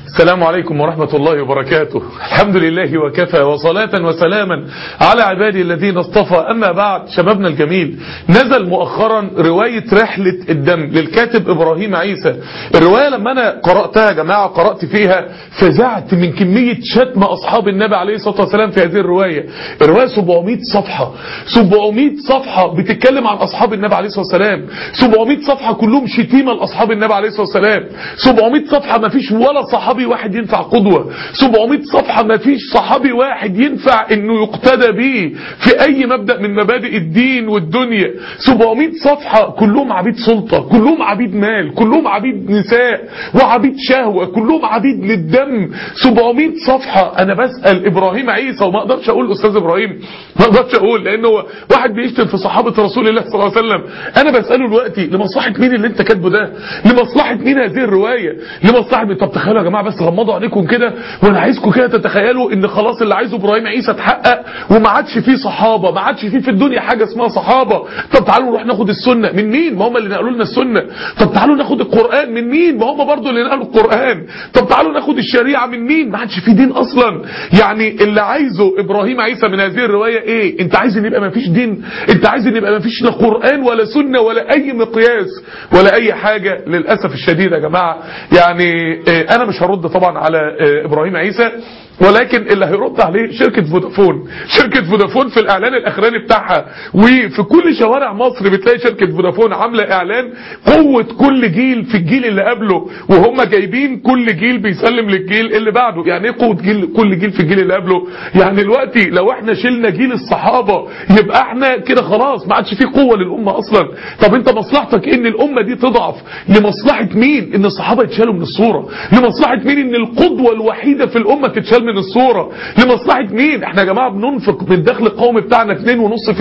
السلام عليكم ورحمة الله وبركاته الحمد لله وكفى وصلاة وسلاما على عبادي الذين اصطفى أما بعد شبابنا الجميل نزل مؤخرا رواية رحلة الدم للكاتب إبراهيم عيسى الرواية لما أنا قرأتها يا جماعة قرأت فيها فزعت من كمية شتم أصحاب النبي عليه الصلاة والسلام في هذه الرواية الرواية 700 صفحة 700 صفحة بتتكلم عن أصحاب النبي عليه الصلاة والسلام 700 صفحة كلهم شتيمة لأصحاب النبي عليه الصلاة والسلام 700 صفحة ما فيش ولا صحابي واحد ينفع قدوة 700 صفحة ما فيش صحابي واحد ينفع انه يقتدى به في اي مبدأ من مبادئ الدين والدنيا 700 صفحة كلهم عبيد سلطة كلهم عبيد مال كلهم عبيد نساء وعبيد شهوة كلهم عبيد للدم 700 صفحة انا بسأل ابراهيم عيسى وما اقدرش اقول استاذ ابراهيم ما اقدرش اقول لانه واحد بيشتم في صحابة رسول الله صلى الله عليه وسلم انا بسأله دلوقتي لمصلحة مين اللي انت كاتبه ده لمصلحة مين هذه الرواية لمصلحة مين طب تخيلوا يا جماعة بس غمضوا عينيكم كده وانا عايزكم كده تتخيلوا ان خلاص اللي عايزه ابراهيم عيسى اتحقق وما عادش فيه صحابة ما عادش فيه في الدنيا حاجة اسمها صحابة طب تعالوا نروح ناخد السنة من مين ما هم اللي نقلوا لنا السنة طب تعالوا ناخد القرآن من مين ما هم برضو اللي نقلوا القرآن طب تعالوا ناخد الشريعة من مين ما عادش فيه دين اصلا يعني اللي عايزه ابراهيم عيسى من هذه الرواية ايه انت عايز ان يبقى ما فيش دين انت عايز ان يبقى ما فيش لا قرآن ولا سنة ولا اي مقياس ولا اي حاجة للأسف الشديد يا جماعة يعني اه انا مش هرد طبعا على اه ابراهيم عيسى ولكن اللي هيرد عليه شركة فودافون شركة فودافون في الاعلان الاخراني بتاعها وفي كل شوارع مصر بتلاقي شركة فودافون عاملة اعلان قوة كل جيل في الجيل اللي قبله وهم جايبين كل جيل بيسلم للجيل اللي بعده يعني ايه قوة جيل كل جيل في الجيل اللي قبله يعني دلوقتي لو احنا شلنا جيل الصحابة يبقى احنا كده خلاص ما عادش في قوة للامة اصلا طب انت مصلحتك ان الامة دي تضعف لمصلحة مين ان الصحابة يتشالوا من الصورة لمصلحة مين ان القدوة الوحيدة في الامة تتشال من الصورة لمصلحة مين احنا يا جماعة بننفق من الدخل القومي بتاعنا 2.5%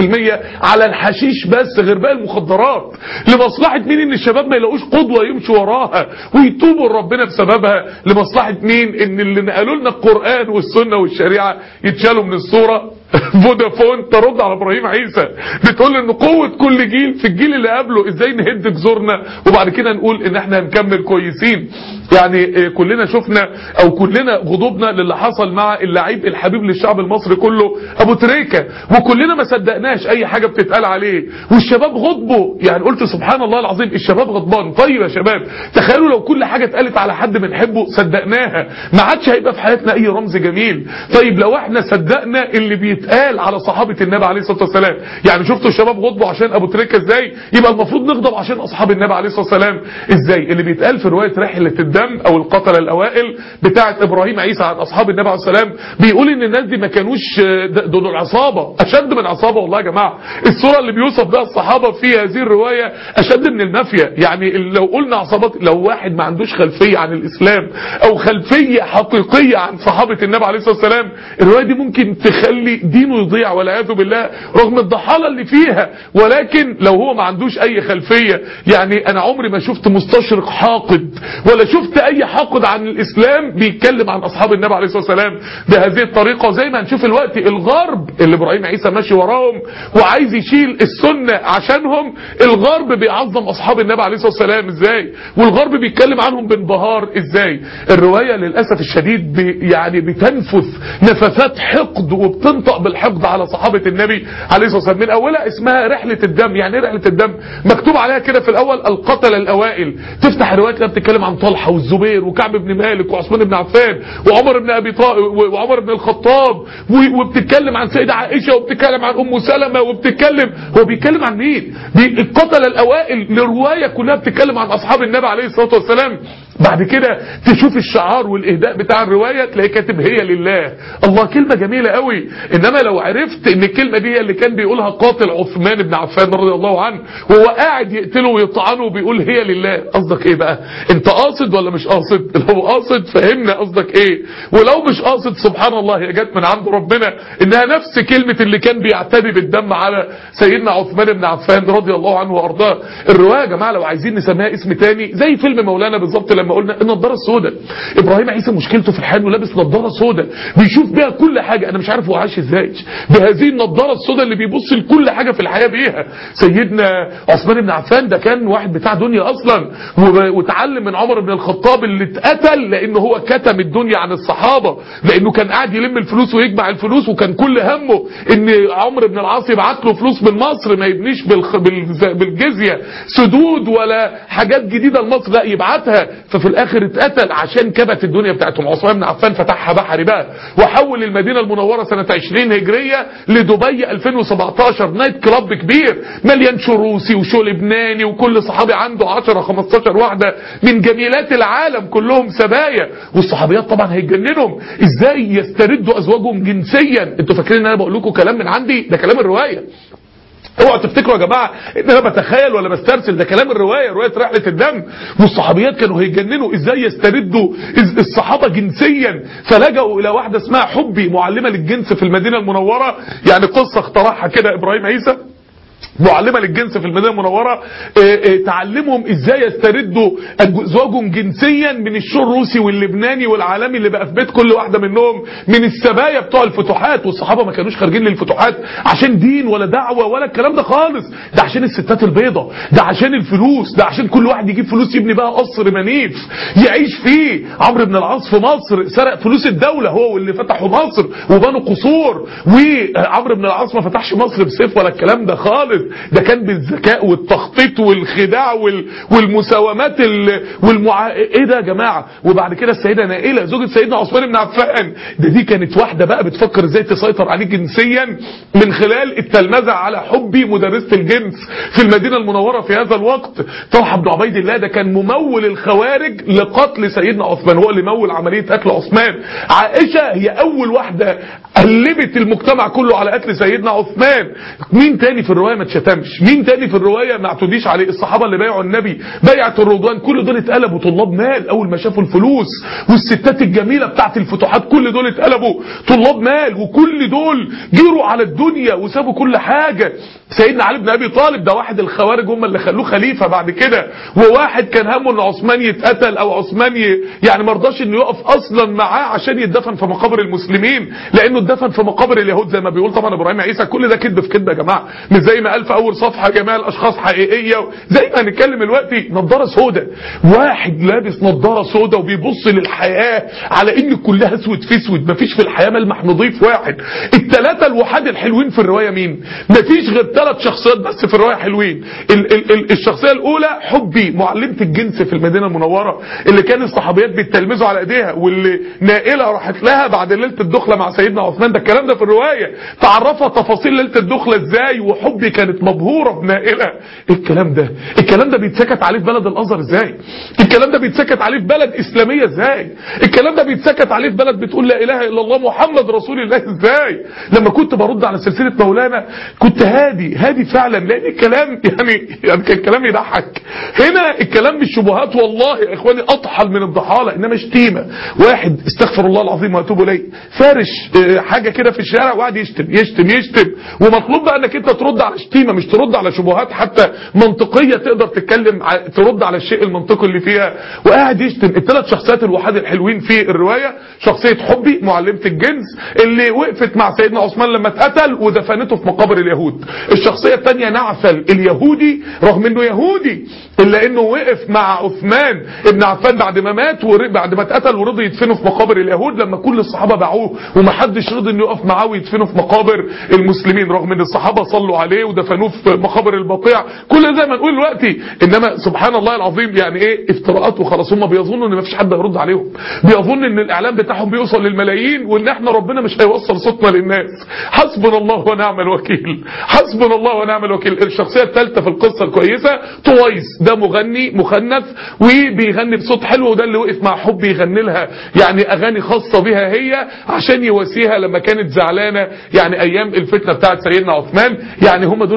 على الحشيش بس غير باقي المخدرات لمصلحة مين ان الشباب ما يلاقوش قدوة يمشوا وراها ويتوبوا لربنا بسببها لمصلحة مين ان اللي نقلوا لنا القرآن والسنة والشريعة يتشالوا من الصورة فودافون ترد على ابراهيم عيسى بتقول ان قوة كل جيل في الجيل اللي قبله ازاي نهد جذورنا وبعد كده نقول ان احنا هنكمل كويسين يعني كلنا شفنا او كلنا غضوبنا للي حصل مع اللعيب الحبيب للشعب المصري كله ابو تريكة وكلنا ما صدقناش اي حاجة بتتقال عليه والشباب غضبوا يعني قلت سبحان الله العظيم الشباب غضبان طيب يا شباب تخيلوا لو كل حاجة اتقالت على حد بنحبه صدقناها ما عادش هيبقى في حياتنا اي رمز جميل طيب لو احنا صدقنا اللي بيتقال على صحابة النبي عليه الصلاة والسلام يعني شفتوا الشباب غضبوا عشان ابو تريكة ازاي يبقى المفروض نغضب عشان اصحاب النبي عليه الصلاة والسلام ازاي اللي بيتقال في رواية رحلة الدم او القتلة الاوائل بتاعة ابراهيم عيسى عن اصحاب النبي عليه الصلاة والسلام بيقول ان الناس دي ما كانوش دول العصابة اشد من عصابة والله يا جماعة الصورة اللي بيوصف بها الصحابة في هذه الرواية اشد من المافيا يعني لو قلنا عصابات لو واحد ما عندوش خلفية عن الاسلام او خلفية حقيقية عن صحابة النبي عليه الصلاة والسلام الرواية دي ممكن تخلي دينه يضيع والعياذ بالله رغم الضحالة اللي فيها ولكن لو هو ما عندوش اي خلفية يعني انا عمري ما شفت مستشرق حاقد ولا شفت اي حاقد عن الاسلام بيتكلم عن اصحاب النبي عليه الصلاة والسلام بهذه الطريقة وزي ما هنشوف الوقت الغرب اللي ابراهيم عيسى ماشي وراهم وعايز يشيل السنة عشانهم الغرب بيعظم اصحاب النبي عليه الصلاة والسلام ازاي والغرب بيتكلم عنهم بانبهار ازاي الرواية للأسف الشديد بي يعني بتنفث نفثات حقد وبتنطق بالحقد على صحابة النبي عليه الصلاة والسلام من اولها اسمها رحلة الدم يعني ايه رحلة الدم مكتوب عليها كده في الاول القتل الاوائل تفتح الروايات اللي بتتكلم عن طلحة والزبير وكعب بن مالك وعثمان بن عفان وعمر بن ابي طالب وعمر بن الخطاب وبتتكلم عن سيدة عائشة وبتتكلم عن ام سلمة وبتتكلم هو بيتكلم عن مين القتل الاوائل لرواية كلها بتتكلم عن اصحاب النبي عليه الصلاة والسلام بعد كده تشوف الشعار والاهداء بتاع الرواية تلاقي كاتب هي لله الله كلمة جميلة قوي انما لو عرفت ان الكلمة دي هي اللي كان بيقولها قاتل عثمان بن عفان رضي الله عنه وهو قاعد يقتله ويطعنه وبيقول هي لله قصدك ايه بقى انت قاصد ولا مش قاصد لو قاصد فهمنا قصدك ايه ولو مش قاصد سبحان الله هي جت من عند ربنا انها نفس كلمة اللي كان بيعتدي بالدم على سيدنا عثمان بن عفان رضي الله عنه وارضاه الرواية يا جماعة لو عايزين نسميها اسم تاني زي فيلم مولانا بالظبط لما ما قلنا النضاره السوداء ابراهيم عيسى مشكلته في الحياه انه لابس نضاره سوداء بيشوف بيها كل حاجه انا مش عارف هو عايش ازاي بهذه النضاره السوداء اللي بيبص لكل حاجه في الحياه بيها سيدنا عثمان بن عفان ده كان واحد بتاع دنيا اصلا وب- وتعلم من عمر بن الخطاب اللي اتقتل لانه هو كتم الدنيا عن الصحابه لانه كان قاعد يلم الفلوس ويجمع الفلوس وكان كل همه ان عمرو بن العاص يبعت له فلوس من مصر ما يبنيش بالخ... بالز- بالجزيه سدود ولا حاجات جديده لمصر لا يبعتها ففي الاخر اتقتل عشان كبت الدنيا بتاعتهم عثمان بن عفان فتحها بحري بقى وحول المدينه المنوره سنه 20 هجريه لدبي 2017 نايت كلاب كبير مليان شو روسي وشو لبناني وكل صحابي عنده 10 15 واحده من جميلات العالم كلهم سبايا والصحابيات طبعا هيتجننهم ازاي يستردوا ازواجهم جنسيا انتوا فاكرين ان انا بقول لكم كلام من عندي ده كلام الروايه اوعوا تفتكروا يا جماعه ان انا بتخيل ولا بسترسل ده كلام الروايه روايه رحله الدم والصحابيات كانوا هيجننوا ازاي يستردوا إز- الصحابه جنسيا فلجأوا الى واحده اسمها حبي معلمه للجنس في المدينه المنوره يعني قصه اخترعها كده ابراهيم عيسى معلمة للجنس في المدينة المنورة آه، آه، تعلمهم ازاي يستردوا ازواجهم جنسيا من الشو الروسي واللبناني والعالمي اللي بقى في بيت كل واحدة منهم من السبايا بتوع الفتوحات والصحابة ما كانوش خارجين للفتوحات عشان دين ولا دعوة ولا الكلام ده خالص ده عشان الستات البيضة ده عشان الفلوس ده عشان كل واحد يجيب فلوس يبني بقى قصر منيف يعيش فيه عمرو بن العاص في مصر سرق فلوس الدولة هو واللي فتحوا مصر وبنوا قصور وعمرو بن العاص ما فتحش مصر بسيف ولا الكلام ده خالص ده كان بالذكاء والتخطيط والخداع وال... والمساومات ال... والمع... ايه ده يا جماعه وبعد كده السيده نائله زوجة سيدنا عثمان بن عفان ده دي كانت واحده بقى بتفكر ازاي تسيطر عليه جنسيا من خلال التلمذه على حبي مدرسه الجنس في المدينه المنوره في هذا الوقت طلحه بن عبيد الله ده كان ممول الخوارج لقتل سيدنا عثمان هو اللي مول عمليه قتل عثمان عائشه هي اول واحده قلبت المجتمع كله على قتل سيدنا عثمان مين تاني في الروايه ما اتشتمش مين تاني في الروايه ما اعتديش عليه الصحابه اللي بايعوا النبي بيعه الرضوان كل دول اتقلبوا طلاب مال اول ما شافوا الفلوس والستات الجميله بتاعت الفتوحات كل دول اتقلبوا طلاب مال وكل دول جيروا على الدنيا وسابوا كل حاجه سيدنا علي بن ابي طالب ده واحد الخوارج هم اللي خلوه خليفه بعد كده وواحد كان همه ان عثمان يتقتل او عثمان ي... يعني ما رضاش انه يقف اصلا معاه عشان يتدفن في مقابر المسلمين لانه اتدفن في مقابر اليهود زي ما بيقول طبعا ابراهيم عيسى كل ده كذب في كذب يا جماعه مش زي ما قال في اول صفحه جميع الاشخاص حقيقيه زي ما هنتكلم دلوقتي نضاره سوداء واحد لابس نضاره سوداء وبيبص للحياه على ان كلها اسود في اسود مفيش في الحياه ملمح نظيف واحد الثلاثه الوحاد الحلوين في الروايه مين مفيش غير ثلاث شخصيات بس في الروايه حلوين ال ال ال الشخصيه الاولى حبي معلمه الجنس في المدينه المنوره اللي كان الصحابيات بيتلمذوا على ايديها واللي نائله راحت لها بعد ليله الدخله مع سيدنا عثمان ده الكلام ده في الروايه تعرفها تفاصيل ليله الدخله ازاي وحبي كانت مبهوره بنائله إيه الكلام ده الكلام ده بيتسكت عليه في بلد الازهر ازاي الكلام ده بيتسكت عليه في بلد اسلاميه ازاي الكلام ده بيتسكت عليه في بلد بتقول لا اله الا الله محمد رسول الله ازاي لما كنت برد على سلسله مولانا كنت هادي هادي فعلا لان الكلام يعني يعني كان كلام يضحك هنا الكلام مش شبهات والله يا اخواني اطحل من الضحاله انما شتيمه واحد استغفر الله العظيم واتوب اليه فارش آه، حاجه كده في الشارع وقعد يشتم يشتم يشتم ومطلوب بقى انك انت ترد على شتيمه مش ترد على شبهات حتى منطقيه تقدر تتكلم ع- ترد على الشيء المنطقي اللي فيها وقاعد يشتم الثلاث شخصيات الوحاد الحلوين في الروايه شخصيه حبي معلمه الجنس اللي وقفت مع سيدنا عثمان لما اتقتل ودفنته في مقابر اليهود الشخصيه الثانيه نعسل اليهودي رغم انه يهودي الا انه وقف مع عثمان ابن عفان بعد ما مات ور- بعد ما اتقتل ورضي يدفنه في مقابر اليهود لما كل الصحابه باعوه ومحدش رضي انه يقف معاه ويدفنه في مقابر المسلمين رغم ان الصحابه صلوا عليه ودفنوه في مقابر البقيع كل ده زي ما نقول دلوقتي انما سبحان الله العظيم يعني ايه افتراءات وخلاص هم بيظنوا ان مفيش حد هيرد عليهم بيظن ان الاعلام بتاعهم بيوصل للملايين وان احنا ربنا مش هيوصل صوتنا للناس حسبنا الله ونعم الوكيل حسبنا الله ونعم الوكيل الشخصيه الثالثه في القصه الكويسه طويس ده مغني مخنث وبيغني بصوت حلو وده اللي وقف مع حب يغني لها يعني اغاني خاصه بها هي عشان يواسيها لما كانت زعلانه يعني ايام الفتنه بتاعت سيدنا عثمان يعني هم دول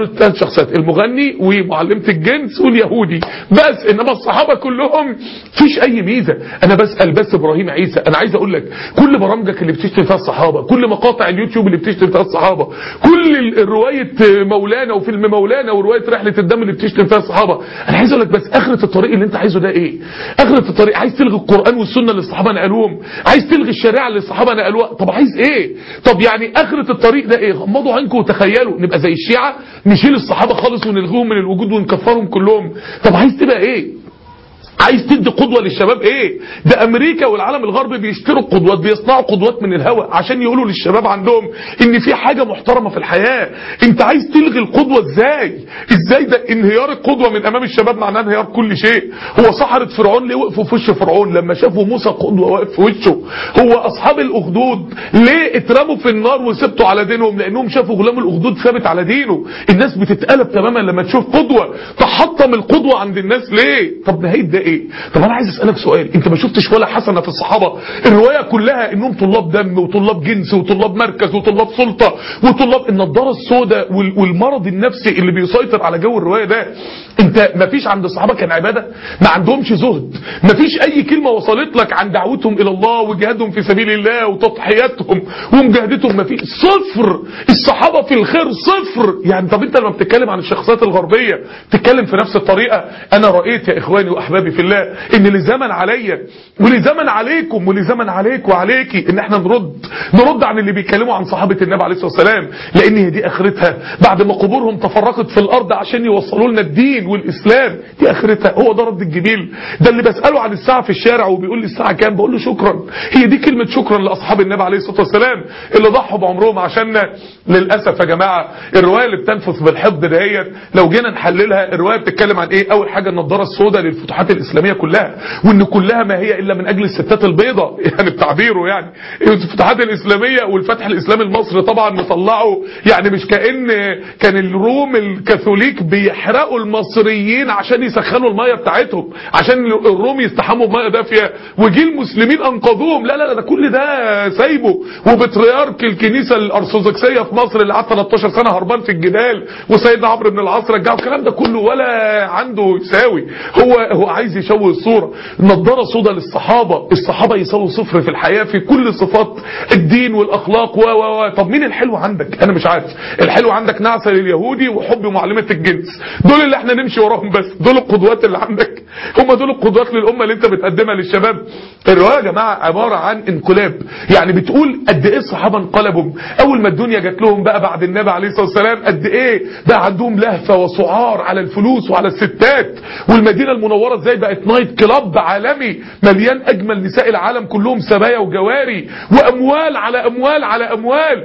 دول الثلاث شخصيات المغني ومعلمه الجنس واليهودي بس انما الصحابه كلهم فيش اي ميزه انا بسال بس ابراهيم عيسى انا عايز اقول لك كل برامجك اللي بتشتم فيها الصحابه كل مقاطع اليوتيوب اللي بتشتم فيها الصحابه كل ال- روايه مولانا وفيلم مولانا وروايه رحله الدم اللي بتشتم فيها الصحابه انا عايز اقول لك بس اخره الطريق اللي انت عايزه ده ايه اخره الطريق عايز تلغي القران والسنه اللي الصحابه نقلوهم عايز تلغي الشريعه اللي الصحابه نقلوها طب عايز ايه طب يعني اخره الطريق ده ايه غمضوا عنكم وتخيلوا نبقى زي الشيعه نشيل الصحابه خالص ونلغيهم من الوجود ونكفرهم كلهم طب عايز تبقى ايه عايز تدي قدوة للشباب ايه ده امريكا والعالم الغربي بيشتروا قدوات بيصنعوا قدوات من الهواء عشان يقولوا للشباب عندهم ان في حاجة محترمة في الحياة انت عايز تلغي القدوة ازاي ازاي ده انهيار القدوة من امام الشباب معناه انهيار كل شيء هو سحرة فرعون ليه وقفوا في وش فرعون لما شافوا موسى قدوة واقف في وشه هو اصحاب الاخدود ليه اترموا في النار وسبتوا على دينهم لانهم شافوا غلام الاخدود ثابت على دينه الناس بتتقلب تماما لما تشوف قدوة تحطم القدوة عند الناس ليه طب نهاية ده ايه طب انا عايز اسالك سؤال انت ما شفتش ولا حسنه في الصحابه الروايه كلها انهم طلاب دم وطلاب جنس وطلاب مركز وطلاب سلطه وطلاب النضاره السوداء وال- والمرض النفسي اللي بيسيطر على جو الروايه ده انت ما فيش عند الصحابه كان عباده ما عندهمش زهد ما فيش اي كلمه وصلت لك عن دعوتهم الى الله وجهادهم في سبيل الله وتضحياتهم ومجاهدتهم ما فيش صفر الصحابه في الخير صفر يعني طب انت لما بتتكلم عن الشخصيات الغربيه تتكلم في نفس الطريقه انا رايت يا اخواني واحبابي في الله ان لزمن عليا ولزمن عليكم ولزمن عليك وعليكي ان احنا نرد نرد عن اللي بيتكلموا عن صحابه النبي عليه الصلاه والسلام لان هي دي اخرتها بعد ما قبورهم تفرقت في الارض عشان يوصلوا لنا الدين والاسلام دي اخرتها هو ده رد الجميل ده اللي بساله عن الساعه في الشارع وبيقول لي الساعه كام بقول له شكرا هي دي كلمه شكرا لاصحاب النبي عليه الصلاه والسلام اللي ضحوا بعمرهم عشاننا للاسف يا جماعه الروايه اللي بتنفث بالحقد دهيت لو جينا نحللها الروايه بتتكلم عن ايه اول حاجه النضاره السوداء للفتوحات الاسلاميه كلها وان كلها ما هي الا من اجل الستات البيضاء يعني بتعبيره يعني الفتوحات الاسلاميه والفتح الاسلامي المصري طبعا مطلعوا يعني مش كان كان الروم الكاثوليك بيحرقوا المصريين عشان يسخنوا الميه بتاعتهم عشان الروم يستحموا بميه دافيه وجي المسلمين انقذوهم لا لا ده كل ده سايبه وبتريارك الكنيسه الارثوذكسيه في مصر اللي قعد 13 سنه هربان في الجبال وسيدنا عمرو بن العاص رجعه الكلام ده كله ولا عنده يساوي هو هو عايز يشوه الصوره نضاره سودا للصحابه الصحابه يساووا صفر في الحياه في كل صفات الدين والاخلاق و و و طب مين الحلو عندك انا مش عارف الحلو عندك نعسه لليهودي وحب معلمه الجنس دول اللي احنا نمشي وراهم بس دول القدوات اللي عندك هم دول القدوات للامه اللي انت بتقدمها للشباب الروايه يا جماعه عباره عن انقلاب يعني بتقول قد ايه الصحابه انقلبوا اول ما الدنيا جات لهم بقى بعد النبي عليه الصلاه والسلام قد ايه بقى عندهم لهفه وسعار على الفلوس وعلى الستات والمدينه المنوره ازاي بقت نايت كلاب عالمي مليان اجمل نساء العالم كلهم سبايا وجواري واموال على اموال على اموال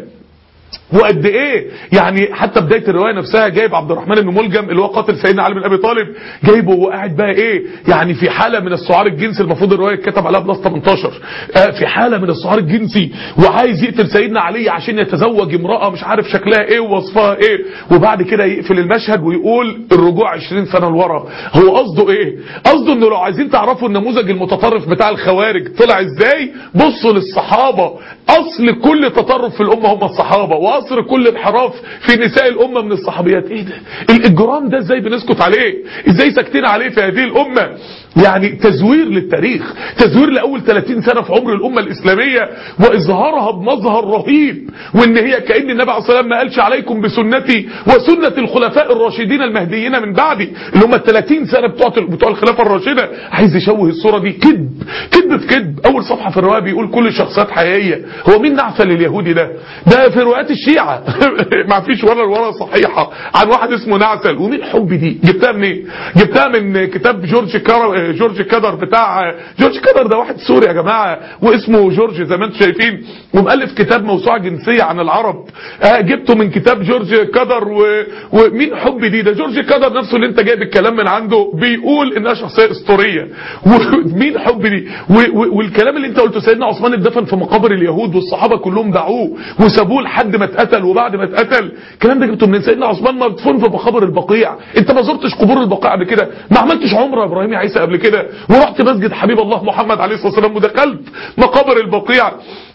وقد ايه يعني حتى بدايه الروايه نفسها جايب عبد الرحمن بن ملجم اللي هو قاتل سيدنا علي بن ابي طالب جايبه وهو قاعد بقى ايه يعني في حاله من السعار الجنسي المفروض الروايه اتكتب عليها بلس 18 آه في حاله من السعار الجنسي وعايز يقتل سيدنا علي عشان يتزوج امراه مش عارف شكلها ايه ووصفها ايه وبعد كده يقفل المشهد ويقول الرجوع 20 سنه لورا هو قصده ايه قصده انه لو عايزين تعرفوا النموذج المتطرف بتاع الخوارج طلع ازاي بصوا للصحابه اصل كل تطرف في الامه هم الصحابه واصل كل انحراف في نساء الامه من الصحابيات ايه ده الاجرام ده ازاي بنسكت عليه ازاي ساكتين عليه في هذه الامه يعني تزوير للتاريخ تزوير لاول 30 سنه في عمر الامه الاسلاميه واظهارها بمظهر رهيب وان هي كان النبي عليه الصلاه والسلام ما قالش عليكم بسنتي وسنه الخلفاء الراشدين المهديين من بعدي اللي هم ال 30 سنه بتوع بتوع الخلافه الراشده عايز يشوه الصوره دي كذب كذب في كذب اول صفحه في الروايه بيقول كل الشخصيات حقيقيه هو مين نعسل اليهودي ده ده في روايات الشيعه ما فيش ولا ولا صحيحه عن واحد اسمه نعسل ومين حب دي جبتها منين جبتها من كتاب جورج كار جورج كدر بتاع جورج كدر ده واحد سوري يا جماعه واسمه جورج زي ما انتم شايفين ومؤلف كتاب موسوعه جنسيه عن العرب آه جبته من كتاب جورج كدر و... ومين حب دي ده جورج كدر نفسه اللي انت جايب الكلام من عنده بيقول انها شخصيه اسطوريه ومين حب دي و... و... والكلام اللي انت قلته سيدنا عثمان اتدفن في مقابر اليهود والصحابه كلهم باعوه وسابوه لحد ما اتقتل وبعد ما اتقتل الكلام ده جبته من سيدنا عثمان مدفون في مقابر البقيع انت ما زرتش قبور البقيع قبل كده ما عملتش عمره يا ابراهيم يا عيسى قبل كده ورحت مسجد حبيب الله محمد عليه الصلاه والسلام ودخلت مقابر البقيع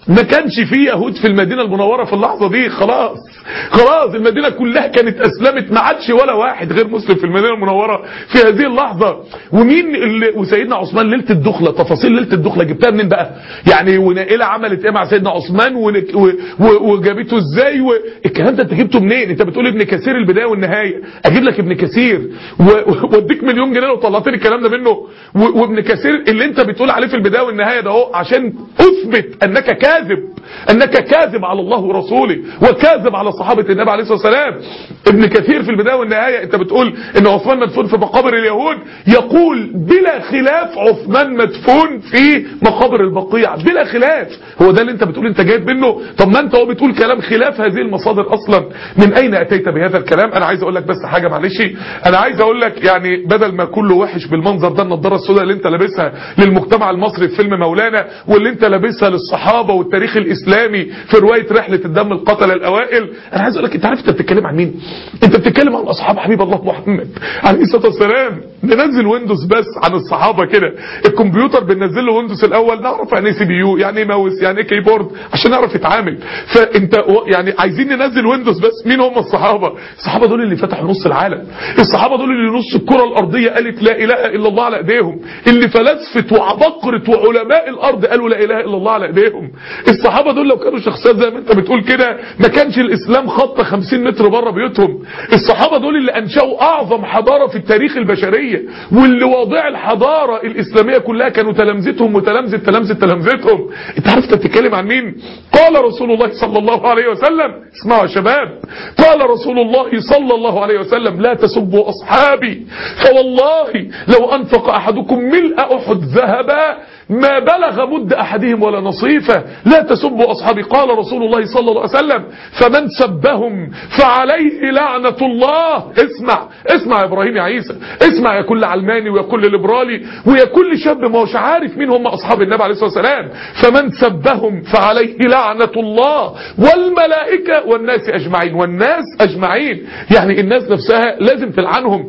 ما كانش فيه يهود في المدينة المنورة في اللحظة دي خلاص خلاص المدينة كلها كانت أسلمت ما عادش ولا واحد غير مسلم في المدينة المنورة في هذه اللحظة ومين اللي وسيدنا عثمان ليلة الدخلة تفاصيل ليلة الدخلة جبتها منين بقى يعني ونائلة عملت ايه مع سيدنا عثمان ونك- و- و- وجابته ازاي والكلام ده انت جبته منين انت بتقول ابن كثير البداية والنهاية اجيب لك ابن كثير و- واديك مليون جنيه لو طلعت لي الكلام ده منه و- وابن كثير اللي انت بتقول عليه في البداية والنهاية ده اهو عشان اثبت انك كاذب انك كاذب على الله ورسوله وكاذب على صحابة النبي عليه الصلاة والسلام ابن كثير في البداية والنهاية انت بتقول ان عثمان مدفون في مقابر اليهود يقول بلا خلاف عثمان مدفون في مقابر البقيع بلا خلاف هو ده اللي انت بتقول انت جايب منه طب ما انت هو بتقول كلام خلاف هذه المصادر اصلا من اين اتيت بهذا الكلام انا عايز اقول لك بس حاجة معلش انا عايز اقول لك يعني بدل ما كله وحش بالمنظر ده النضاره السوداء اللي انت لابسها للمجتمع المصري في فيلم مولانا واللي انت لابسها للصحابة والتاريخ الاسلامي في رواية رحلة الدم القتلة الاوائل انا عايز اقول لك انت عارف انت بتتكلم عن مين انت بتتكلم عن اصحاب حبيب الله محمد عليه الصلاه والسلام ننزل ويندوز بس عن الصحابه كده الكمبيوتر بننزل له ويندوز الاول نعرف يعني ايه سي بي يو يعني ايه ماوس يعني ايه كيبورد عشان نعرف يتعامل فانت و- يعني عايزين ننزل ويندوز بس مين هم الصحابه الصحابه دول اللي فتحوا نص العالم الصحابه دول اللي نص الكره الارضيه قالت لا اله الا الله على ايديهم اللي فلاسفه وعبقره وعلماء الارض قالوا لا اله الا الله على ايديهم الصحابه دول لو كانوا شخصيات زي ما انت بتقول كده ما كانش الاسلام خط 50 متر بره بيوتهم الصحابه دول اللي انشأوا اعظم حضاره في التاريخ البشريه واللي واضع الحضاره الاسلاميه كلها كانوا تلامذتهم وتلامذه تلامذه تلامذتهم انت عارف انت بتتكلم عن مين قال رسول الله صلى الله عليه وسلم اسمعوا يا شباب قال رسول الله صلى الله عليه وسلم لا تسبوا اصحابي فوالله لو انفق احدكم ملء احد ذهبا ما بلغ مد أحدهم ولا نصيفه لا تسبوا أصحابي قال رسول الله صلى الله عليه وسلم فمن سبهم فعليه لعنة الله اسمع اسمع يا إبراهيم يا عيسى اسمع يا كل علماني ويا كل ليبرالي ويا كل شاب ما هوش عارف مين هم أصحاب النبي عليه الصلاة والسلام فمن سبهم فعليه لعنة الله والملائكة والناس أجمعين والناس أجمعين يعني الناس نفسها لازم تلعنهم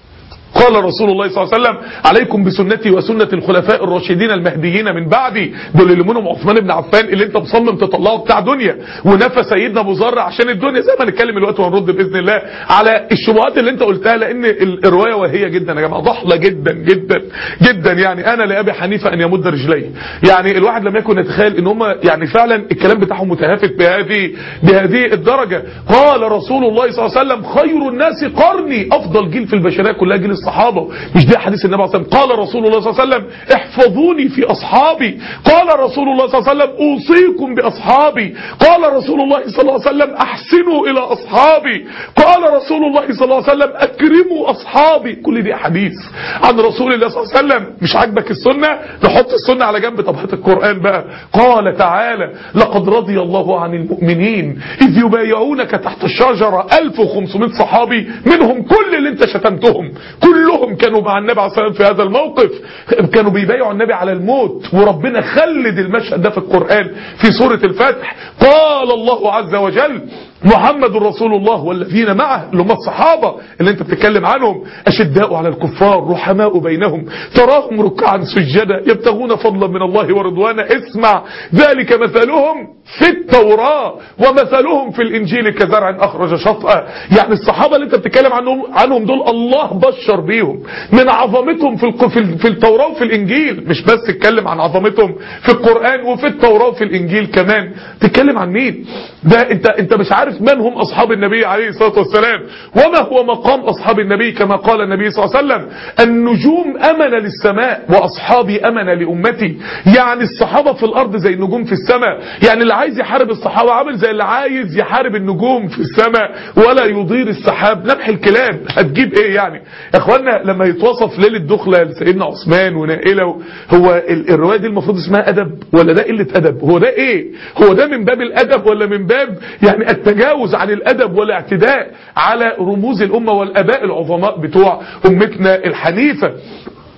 قال رسول الله صلى الله عليه وسلم عليكم بسنتي وسنة الخلفاء الراشدين المهديين من بعدي دول اللي منهم عثمان بن عفان اللي انت مصمم تطلعه بتاع دنيا ونفى سيدنا ابو ذر عشان الدنيا زي ما نتكلم الوقت وهنرد باذن الله على الشبهات اللي انت قلتها لان ال- الروايه وهيه جدا يا جماعه ضحله جدا جدا جدا يعني انا لابي حنيفه ان يمد رجليه يعني الواحد لم يكن يتخيل ان هم يعني فعلا الكلام بتاعهم متهافت بهذه بهذه الدرجه قال رسول الله صلى الله عليه وسلم خير الناس قرني افضل جيل في البشريه كلها جيل الصحابه مش ده حديث النبي صلى الله عليه وسلم قال رسول الله صلى الله عليه وسلم احفظوني في اصحابي قال رسول الله صلى الله عليه وسلم اوصيكم باصحابي قال رسول الله صلى الله عليه وسلم احسنوا الى اصحابي قال رسول الله صلى الله عليه وسلم اكرموا اصحابي كل دي احاديث عن رسول الله صلى الله عليه وسلم مش عاجبك السنه نحط السنه على جنب طب هات القران بقى قال تعالى لقد رضي الله عن المؤمنين اذ يبايعونك تحت الشجره 1500 صحابي منهم كل اللي انت شتمتهم كلهم كانوا مع النبي عليه الصلاه والسلام في هذا الموقف كانوا بيبايعوا النبي على الموت وربنا خلد المشهد ده في القران في سوره الفتح قال الله عز وجل محمد رسول الله والذين معه اللي هم الصحابة اللي انت بتتكلم عنهم أشداء على الكفار رحماء بينهم تراهم ركعا سجدا يبتغون فضلا من الله ورضوانا اسمع ذلك مثلهم في التوراة ومثلهم في الإنجيل كزرع أخرج شطأ يعني الصحابة اللي انت بتتكلم عنهم, عنهم دول الله بشر بيهم من عظمتهم في, الق- في, ال- في التوراة وفي الإنجيل مش بس اتكلم عن عظمتهم في القرآن وفي التوراة وفي الإنجيل كمان تتكلم عن مين ده انت انت مش عارف من هم أصحاب النبي عليه الصلاة والسلام وما هو مقام أصحاب النبي كما قال النبي صلى الله عليه وسلم النجوم أمن للسماء وأصحابي أمن لأمتي يعني الصحابة في الأرض زي النجوم في السماء يعني اللي عايز يحارب الصحابة عامل زي اللي عايز يحارب النجوم في السماء ولا يضير السحاب نبح الكلاب هتجيب ايه يعني يا اخوانا لما يتوصف ليلة دخلة لسيدنا عثمان ونائلة هو ال- الرواية دي المفروض اسمها أدب ولا ده قلة أدب هو ده ايه هو ده من باب الأدب ولا من باب يعني التجاوز عن الأدب والاعتداء على رموز الأمة والآباء العظماء بتوع أمتنا الحنيفة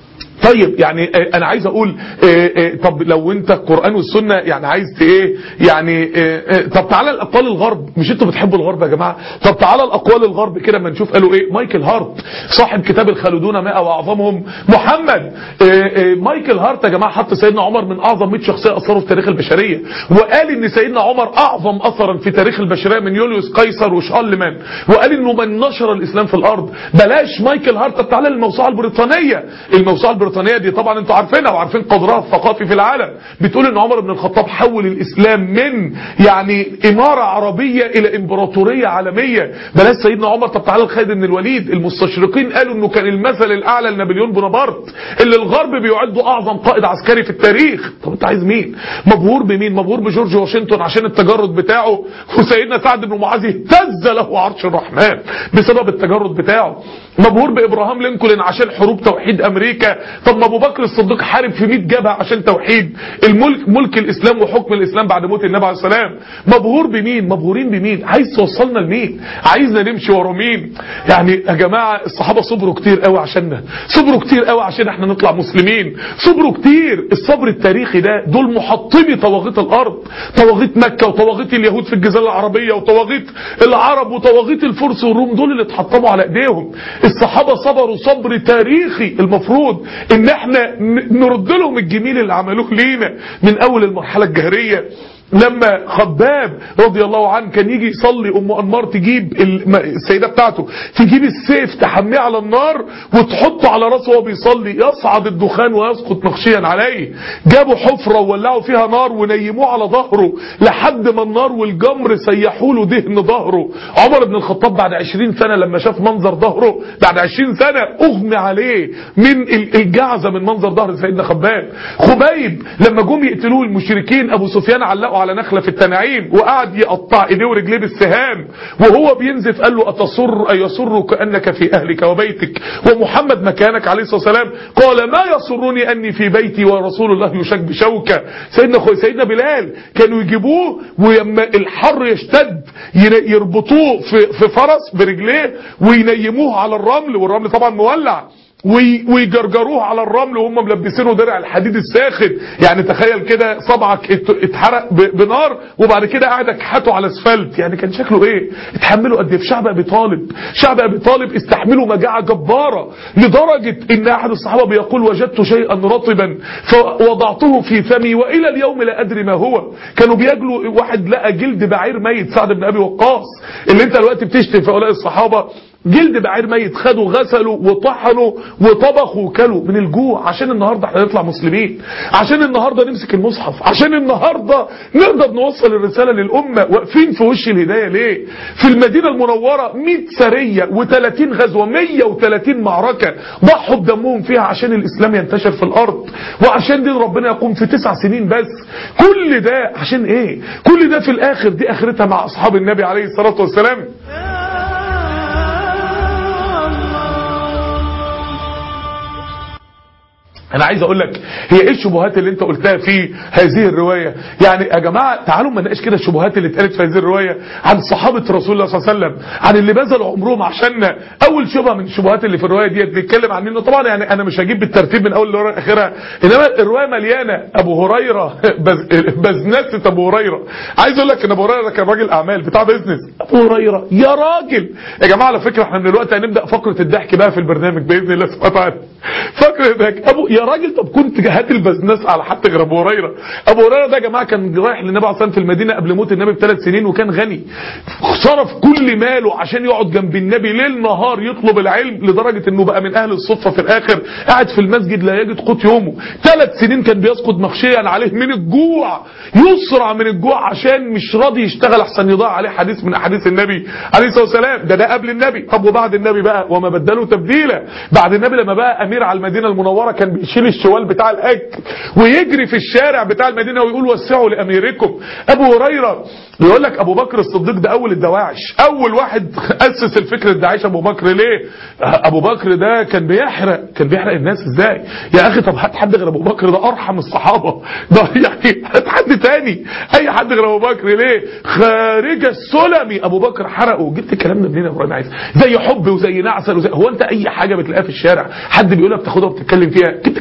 طيب يعني آه، انا عايز اقول آه، آه، طب لو انت القرآن والسنة يعني عايز ت- ايه يعني آه، آه، طب تعالى الاقوال الغرب مش انتوا بتحبوا الغرب يا جماعة طب تعالى الاقوال الغرب كده ما نشوف قالوا ايه مايكل هارت صاحب كتاب الخالدون ماء واعظمهم محمد آه، آه، مايكل هارت يا جماعة حط سيدنا عمر من اعظم 100 شخصية اثروا في تاريخ البشرية وقال ان سيدنا عمر اعظم اثرا في تاريخ البشرية من يوليوس قيصر وشارلمان وقال انه من نشر الاسلام في الارض بلاش مايكل هارت طب تعالى للموسوعة البريطانية الموسوعة البريطانية دي طبعا انتوا عارفينها وعارفين قدرها الثقافي في العالم بتقول ان عمر بن الخطاب حول الاسلام من يعني امارة عربية الى امبراطورية عالمية بلاش سيدنا عمر طب تعالى لخالد بن الوليد المستشرقين قالوا انه كان المثل الاعلى لنابليون بونابرت اللي الغرب بيعدوا اعظم قائد عسكري في التاريخ طب انت عايز مين مبهور بمين مبهور بجورج واشنطن عشان التجرد بتاعه وسيدنا سعد بن معاذ اهتز له عرش الرحمن بسبب التجرد بتاعه مبهور بابراهام لينكولن عشان حروب توحيد امريكا طب ما ابو بكر الصديق حارب في 100 جبهه عشان توحيد الملك ملك الاسلام وحكم الاسلام بعد موت النبي عليه السلام مبهور بمين مبهورين بمين عايز توصلنا لمين عايزنا نمشي ورا مين يعني يا جماعه الصحابه صبروا كتير قوي عشاننا صبروا كتير قوي عشان احنا نطلع مسلمين صبروا كتير الصبر التاريخي ده دول محطمي طواغيت الارض طواغيت مكه وطواغيت اليهود في الجزيره العربيه وطواغيت العرب وطواغيت الفرس والروم دول اللي اتحطموا على ايديهم الصحابه صبروا صبر تاريخي المفروض ان احنا ن- نرد لهم الجميل اللي عملوه لينا من اول المرحله الجهريه لما خباب رضي الله عنه كان يجي يصلي ام انمار تجيب الم- السيده بتاعته تجيب السيف تحميه على النار وتحطه على راسه وهو بيصلي يصعد الدخان ويسقط مغشيا عليه جابوا حفره وولعوا فيها نار ونيموه على ظهره لحد ما النار والجمر سيحوا له دهن ظهره عمر بن الخطاب بعد 20 سنه لما شاف منظر ظهره بعد 20 سنه اغمي عليه من ال- الجعزه من منظر ظهر سيدنا خباب خبيب لما جم يقتلوه المشركين ابو سفيان علقوا على نخله في التنعيم وقعد يقطع ايديه ورجليه بالسهام وهو بينزف قال له اتصر اي يسر كانك في اهلك وبيتك ومحمد مكانك عليه الصلاه والسلام قال ما يسرني اني في بيتي ورسول الله يشك بشوكه سيدنا خو... سيدنا بلال كانوا يجيبوه ولما الحر يشتد ين- يربطوه في في فرس برجليه وينيموه على الرمل والرمل طبعا مولع وي- ويجرجروه على الرمل وهم ملبسينه درع الحديد الساخن يعني تخيل كده صبعك ات- اتحرق ب- بنار وبعد كده قاعد اكحته على اسفلت يعني كان شكله ايه اتحملوا قد ايه في شعب ابي طالب شعب ابي طالب استحملوا مجاعه جباره لدرجه ان احد الصحابه بيقول وجدت شيئا رطبا فوضعته في فمي والى اليوم لا ادري ما هو كانوا بياكلوا واحد لقى جلد بعير ميت سعد بن ابي وقاص اللي انت دلوقتي بتشتم في هؤلاء الصحابه جلد بعير ميت خدوا غسلوا وطحنوا وطبخوا وكلوا من الجوع عشان النهارده احنا نطلع مسلمين عشان النهارده نمسك المصحف عشان النهارده نقدر نوصل الرساله للامه واقفين في وش الهدايه ليه في المدينه المنوره 100 سريه و30 غزوه 130 معركه ضحوا بدمهم فيها عشان الاسلام ينتشر في الارض وعشان دين ربنا يقوم في تسع سنين بس كل ده عشان ايه كل ده في الاخر دي اخرتها مع اصحاب النبي عليه الصلاه والسلام انا عايز اقول لك هي ايه الشبهات اللي انت قلتها في هذه الروايه يعني يا جماعه تعالوا ما نناقش كده الشبهات اللي اتقالت في هذه الروايه عن صحابه رسول الله صلى الله عليه وسلم عن اللي بذلوا عمرهم عشاننا اول شبهه من الشبهات اللي في الروايه ديت بيتكلم عن انه طبعا يعني انا مش هجيب بالترتيب من اول لورا لاخرها انما الروايه مليانه ابو هريره بز... بزنسه ابو هريره عايز اقول لك ان ابو هريره ده كان راجل اعمال بتاع بيزنس ابو هريره يا راجل يا جماعه على فكره احنا من دلوقتي هنبدا فقره الضحك بقى في البرنامج باذن الله سبحانه وتعالى فاكر انك ابو يا راجل طب كنت هات البزنس على حد غير ابو هريره ابو هريره ده يا جماعه كان رايح للنبي عليه الصلاه والسلام في المدينه قبل موت النبي بثلاث سنين وكان غني صرف كل ماله عشان يقعد جنب النبي ليل نهار يطلب العلم لدرجه انه بقى من اهل الصدفه في الاخر قاعد في المسجد لا يجد قوت يومه ثلاث سنين كان بيسقط مغشيا عليه من الجوع يسرع من الجوع عشان مش راضي يشتغل احسن يضيع عليه حديث من احاديث النبي عليه الصلاه والسلام ده ده قبل النبي طب وبعد النبي بقى وما بدلوا تبديلا بعد النبي لما بقى امير على المدينه المنوره كان بيشيل الشوال بتاع الاكل ويجري في الشارع بتاع المدينه ويقول وسعوا لاميركم ابو هريره يقول لك ابو بكر الصديق ده اول الدواعش اول واحد اسس الفكر الداعش ابو بكر ليه ابو بكر ده كان بيحرق كان بيحرق الناس ازاي يا اخي طب هات حد غير ابو بكر ده ارحم الصحابه ده يعني هات حد تاني اي حد غير ابو بكر ليه خارج السلمي ابو بكر حرقه جبت الكلام ده منين يا ابراهيم عايز زي حب وزي نعسل وزي هو انت اي حاجه بتلاقيها في الشارع حد بيقولها بتاخدها وبتتكلم فيها جبت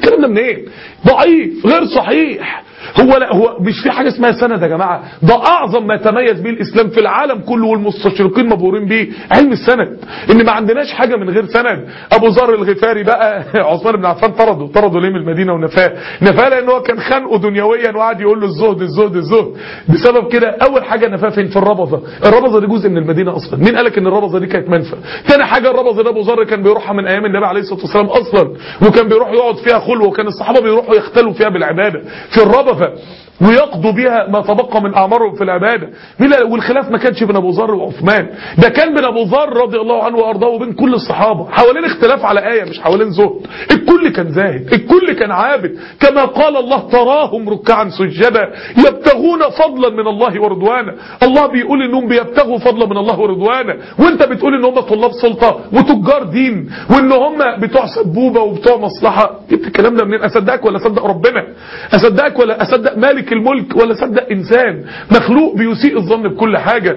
الكلام ده منين ضعيف غير صحيح هو لا هو مش في حاجه اسمها سند يا جماعه ده اعظم ما تميز به الاسلام في العالم كله والمستشرقين مبهورين بيه علم السند ان ما عندناش حاجه من غير سند ابو ذر الغفاري بقى عثمان بن عفان طرده طرده ليه من المدينه ونفاه نفاه لان هو كان خانقه دنيويا وقعد يقول له الزهد الزهد الزهد بسبب كده اول حاجه نفاه فين في الربظه الربظه دي جزء من المدينه اصلا مين قالك ان الربظه دي كانت منفى تاني حاجه الربظه ده ابو ذر كان بيروحها من ايام النبي عليه الصلاه والسلام اصلا وكان بيروح يقعد فيها خلوه وكان الصحابه بيروحوا يختلوا فيها بالعباده في الربظه ويقضوا بها ما تبقى من اعمارهم في العباده والخلاف ما كانش بين ابو ذر وعثمان ده كان بين ابو ذر رضي الله عنه وارضاه وبين كل الصحابه حوالين اختلاف على ايه مش حوالين زهد الكل كان زاهد الكل كان عابد كما قال الله تراهم ركعا سجدا يبتغون فضلا من الله ورضوانا الله بيقول انهم بيبتغوا فضلا من الله ورضوانا وانت بتقول ان هم طلاب سلطه وتجار دين وان هم بتوع سبوبه وبتوع مصلحه جبت الكلام ده منين اصدقك ولا اصدق ربنا اصدقك ولا اصدق مالك الملك ولا صدق انسان مخلوق بيسيء الظن بكل حاجة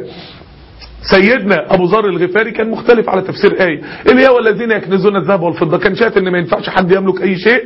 سيدنا ابو ذر الغفاري كان مختلف على تفسير ايه اللي هي والذين يكنزون الذهب والفضه كان شايف ان ما ينفعش حد يملك اي شيء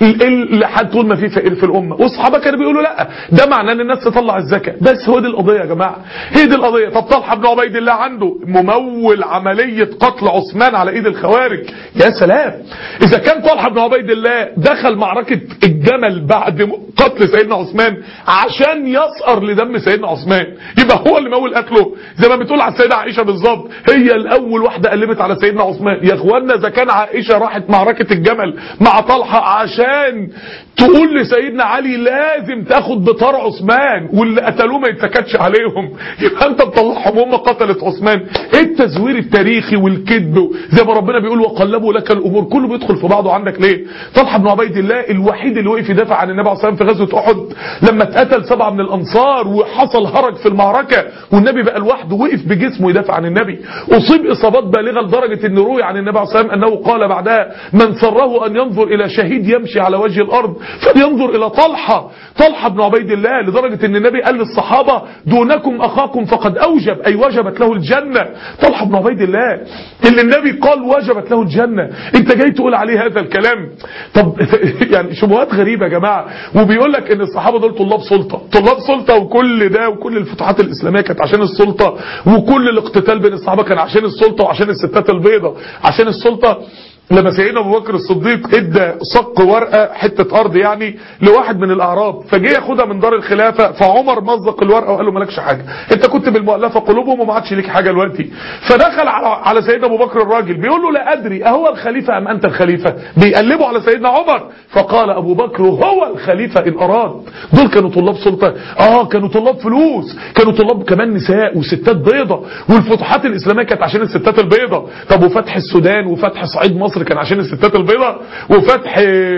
لحد طول ما في فقير في الامه والصحابه كانوا بيقولوا لا ده معناه ان الناس تطلع الزكاه بس هو دي القضيه يا جماعه هي دي القضيه طب طلحه بن عبيد الله عنده ممول عمليه قتل عثمان على ايد الخوارج يا سلام اذا كان طلحه بن عبيد الله دخل معركه الجمل بعد قتل سيدنا عثمان عشان يسقر لدم سيدنا عثمان يبقى هو اللي مول قتله زي ما بتقول على السيدة عائشة بالظبط هي الأول واحدة قلبت على سيدنا عثمان يا اخوانا إذا كان عائشة راحت معركة الجمل مع طلحة عشان تقول لسيدنا علي لازم تاخد بطار عثمان واللي قتلوه ما يتسكتش عليهم يبقى انت مطلعهم هم قتلت عثمان ايه التزوير التاريخي والكذب زي ما ربنا بيقول وقلبوا لك الامور كله بيدخل في بعضه عندك ليه طلحه بن عبيد الله الوحيد اللي وقف يدافع عن النبي عليه الصلاه والسلام في غزوه احد لما اتقتل سبعه من الانصار وحصل هرج في المعركه والنبي بقى لوحده وقف بجسمه يدافع عن النبي اصيب اصابات بالغه لدرجه ان روي عن النبي عليه الصلاه والسلام انه قال بعدها من سره ان ينظر الى شهيد يمشي على وجه الارض فلينظر الى طلحه طلحه بن عبيد الله لدرجه ان النبي قال للصحابه دونكم اخاكم فقد اوجب اي وجبت له الجنه طلحه بن عبيد الله اللي النبي قال وجبت له الجنه انت جاي تقول عليه هذا الكلام طب يعني شبهات غريبه يا جماعه وبيقول لك ان الصحابه دول طلاب سلطه طلاب سلطه وكل ده وكل الفتوحات الاسلاميه كانت عشان السلطه وكل الاقتتال بين الصحابه كان عشان السلطه وعشان الستات البيضاء عشان السلطه لما سيدنا ابو بكر الصديق ادى صك ورقه حته ارض يعني لواحد من الاعراب فجه ياخدها من دار الخلافه فعمر مزق الورقه وقال له مالكش حاجه انت كنت بالمؤلفه قلوبهم وما عادش ليك حاجه دلوقتي فدخل على على سيدنا ابو بكر الراجل بيقول له لا ادري اهو الخليفه ام انت الخليفه بيقلبوا على سيدنا عمر فقال ابو بكر هو الخليفه ان اراد دول كانوا طلاب سلطه اه كانوا طلاب فلوس كانوا طلاب كمان نساء وستات بيضه والفتوحات الاسلاميه كانت عشان الستات البيضه طب وفتح السودان وفتح صعيد مصر كان عشان الستات البيضاء وفتح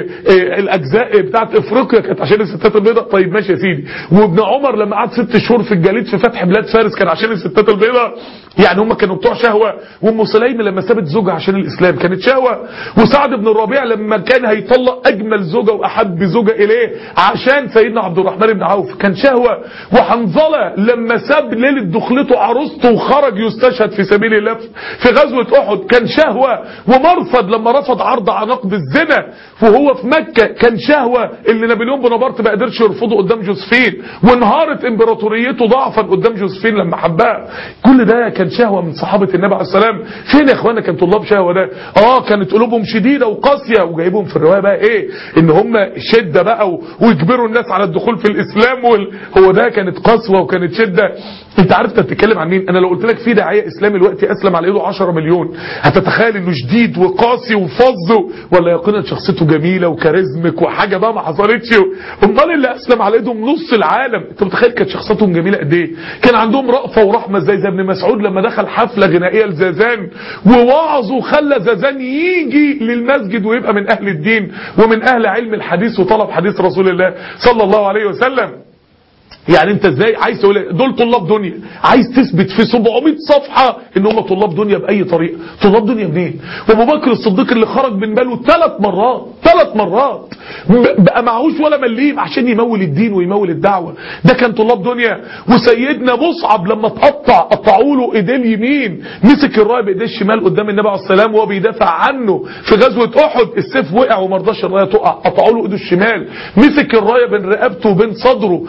الاجزاء بتاعت افريقيا كانت عشان الستات البيضاء طيب ماشي يا سيدي وابن عمر لما قعد ست شهور في الجليد في فتح بلاد فارس كان عشان الستات البيضاء يعني هم كانوا بتوع شهوه وام سليم لما سابت زوجها عشان الاسلام كانت شهوه وسعد بن الربيع لما كان هيطلق اجمل زوجه واحب زوجه اليه عشان سيدنا عبد الرحمن بن عوف كان شهوه وحنظله لما ساب ليله دخلته عروسته وخرج يستشهد في سبيل الله في غزوه احد كان شهوه ومرفض لما رفض عرض عناقب الزنا وهو في مكة كان شهوة اللي نابليون بونابرت ما قدرش يرفضه قدام جوزفين وانهارت امبراطوريته ضعفا قدام جوزفين لما حبها كل ده كان شهوة من صحابة النبي عليه السلام فين يا اخوانا كان طلاب شهوة ده اه كانت قلوبهم شديدة وقاسية وجايبهم في الرواية بقى ايه ان هم شدة بقى ويجبروا الناس على الدخول في الاسلام وال... هو ده كانت قسوة وكانت شدة انت عارف انت بتتكلم عن مين انا لو قلت لك في داعية اسلامي دلوقتي اسلم على ايده 10 مليون هتتخيل انه شديد وقاسي وفظ ولا يقينا شخصيته جميله وكاريزمك وحاجه بقى ما حصلتش امال اللي اسلم على ايدهم نص العالم انت متخيل كانت شخصيتهم جميله قد ايه كان عندهم رأفه ورحمه زي زي ابن مسعود لما دخل حفله غنائيه لزازان ووعظ وخلى زازان يجي للمسجد ويبقى من اهل الدين ومن اهل علم الحديث وطلب حديث رسول الله صلى الله عليه وسلم يعني انت ازاي عايز تقول دول طلاب دنيا عايز تثبت في 700 صفحة ان هم طلاب دنيا باي طريقة طلاب دنيا منين وابو بكر الصديق اللي خرج من باله ثلاث مرات ثلاث مرات بقى معهوش ولا مليم عشان يمول الدين ويمول الدعوة ده كان طلاب دنيا وسيدنا مصعب لما اتقطع قطعوا له ايديه اليمين مسك الرايه بايديه الشمال قدام النبي عليه السلام وهو بيدافع عنه في غزوه احد السيف وقع وما رضاش الرايه تقع قطعوا له ايده الشمال مسك الرايه بين رقبته وبين صدره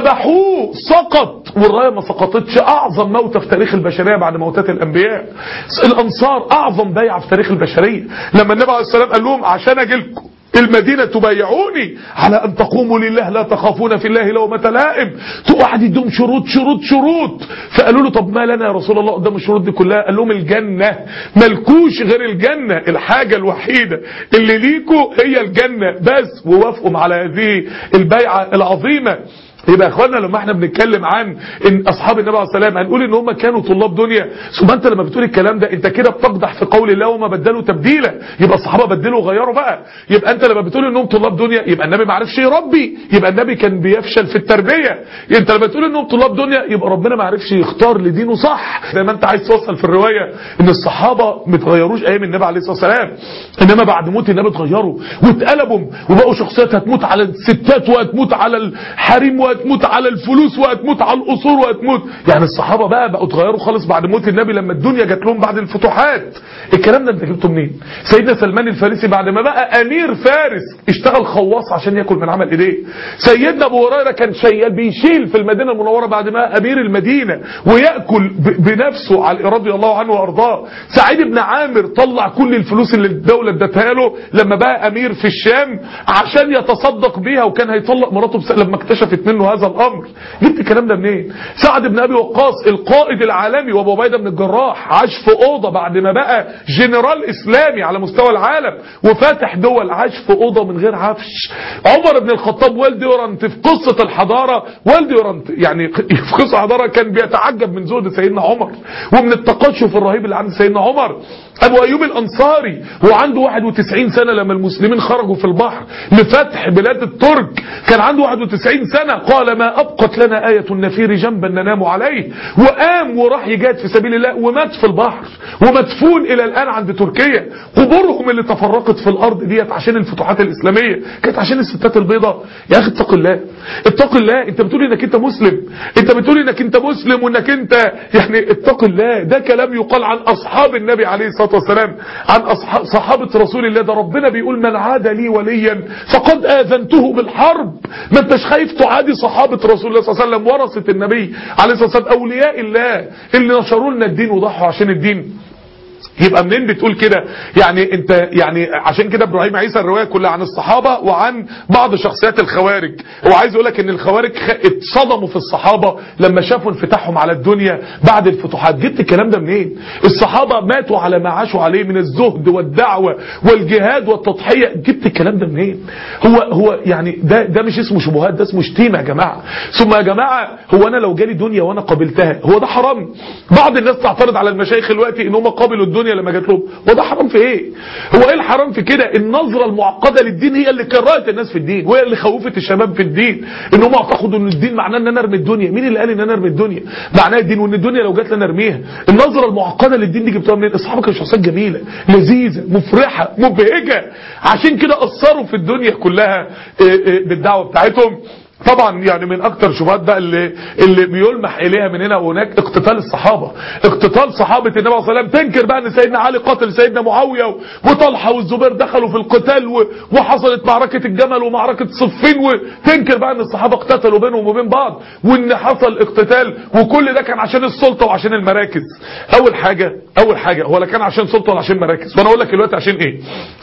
ذبحوه سقط والرايه ما سقطتش اعظم موتة في تاريخ البشريه بعد موتات الانبياء الانصار اعظم بيعه في تاريخ البشريه لما النبي عليه السلام قال لهم عشان اجي لكم المدينة تبايعوني على أن تقوموا لله لا تخافون في الله لومة لائم واحد يدوم شروط شروط شروط فقالوا له طب ما لنا يا رسول الله قدام الشروط دي كلها قال لهم الجنة ملكوش غير الجنة الحاجة الوحيدة اللي ليكوا هي الجنة بس ووافقوا على هذه البيعة العظيمة يبقى يا اخوانا لما احنا بنتكلم عن ان اصحاب النبي عليه السلام هنقول ان هم كانوا طلاب دنيا ثم انت لما بتقول الكلام ده انت كده بتقدح في قول الله وما بدلوا تبديلا يبقى الصحابه بدلوا وغيروا بقى يبقى انت لما بتقول انهم طلاب دنيا يبقى النبي ما عرفش يربي يبقى النبي كان بيفشل في التربيه انت لما تقول انهم طلاب دنيا يبقى ربنا ما عرفش يختار لدينه صح زي ما انت عايز توصل في الروايه ان الصحابه ما اتغيروش ايام النبي عليه الصلاه والسلام انما بعد موت النبي اتغيروا واتقلبوا وبقوا شخصيات هتموت على الستات وهتموت على الحريم وهتموت على الفلوس وهتموت على القصور وهتموت يعني الصحابه بقى بقوا اتغيروا خالص بعد موت النبي لما الدنيا جات لهم بعد الفتوحات الكلام ده انت جبته منين سيدنا سلمان الفارسي بعد ما بقى امير فارس اشتغل خواص عشان ياكل من عمل ايديه سيدنا ابو هريره كان شيال بيشيل في المدينه المنوره بعد ما امير المدينه وياكل بنفسه على رضي الله عنه وارضاه سعيد بن عامر طلع كل الفلوس اللي الدوله ادتها له لما بقى امير في الشام عشان يتصدق بيها وكان هيطلق مراته بس لما اكتشفت منه هذا الامر جبت الكلام ده منين سعد بن ابي وقاص القائد العالمي وابو عبيده بن الجراح عاش في اوضه بعد ما بقى جنرال اسلامي على مستوى العالم وفاتح دول عاش في اوضه من غير عفش عمر بن الخطاب والد يورنت في قصه الحضاره والد يورنت يعني في قصه الحضاره كان بيتعجب من زهد سيدنا عمر ومن التقشف الرهيب اللي عند سيدنا عمر ابو ايوب الانصاري هو عنده 91 سنه لما المسلمين خرجوا في البحر لفتح بلاد الترك كان عنده 91 سنه قال ما ابقت لنا ايه النفير جنبا ننام عليه وقام وراح يجاهد في سبيل الله ومات في البحر ومدفون الى الان عند تركيا قبورهم اللي تفرقت في الارض ديت عشان الفتوحات الاسلاميه كانت عشان الستات البيضاء يا اخي اتق الله اتق الله انت بتقول انك انت مسلم انت بتقول انك انت مسلم وانك انت يعني اتق الله ده كلام يقال عن اصحاب النبي عليه الصلاه والسلام عن أصحاب صحابه رسول الله ده ربنا بيقول من عاد لي وليا فقد اذنته بالحرب ما انتش خايف تعادي صحابه رسول الله صلى الله عليه وسلم ورثه النبي عليه الصلاه والسلام اولياء الله اللي نشروا لنا الدين وضحوا عشان الدين يبقى منين بتقول كده يعني انت يعني عشان كده ابراهيم عيسى الروايه كلها عن الصحابه وعن بعض شخصيات الخوارج هو عايز يقول لك ان الخوارج اتصدموا في الصحابه لما شافوا انفتاحهم على الدنيا بعد الفتوحات جبت الكلام ده منين الصحابه ماتوا على ما عاشوا عليه من الزهد والدعوه والجهاد والتضحيه جبت الكلام ده منين هو هو يعني ده ده مش اسمه شبهات ده اسمه شتيمه يا جماعه ثم يا جماعه هو انا لو جالي دنيا وانا قابلتها هو ده حرام بعض الناس تعترض على المشايخ دلوقتي ان هم قابلوا الدنيا لما جات لهم هو ده حرام في ايه هو ايه الحرام في كده النظره المعقده للدين هي اللي كرهت الناس في الدين وهي اللي خوفت الشباب في الدين ان هم اعتقدوا ان الدين معناه ان انا ارمي الدنيا مين اللي قال ان انا ارمي الدنيا معناه الدين وان الدنيا لو جات لنا ارميها النظره المعقده للدين دي جبتوها منين اصحابك كانوا شخصيات جميله لذيذه مفرحه مبهجه عشان كده اثروا في الدنيا كلها بالدعوه بتاعتهم طبعا يعني من اكتر شبهات بقى اللي اللي بيلمح اليها من هنا وهناك اقتتال الصحابه اقتتال صحابه النبي صلى الله عليه وسلم تنكر بقى ان سيدنا علي قتل سيدنا معاويه وطلحه والزبير دخلوا في القتال وحصلت معركه الجمل ومعركه صفين وتنكر بقى ان الصحابه اقتتلوا بينهم وبين بعض وان حصل اقتتال وكل ده كان عشان السلطه وعشان المراكز اول حاجه اول حاجه هو لا كان عشان سلطه ولا عشان مراكز وانا اقول لك دلوقتي عشان ايه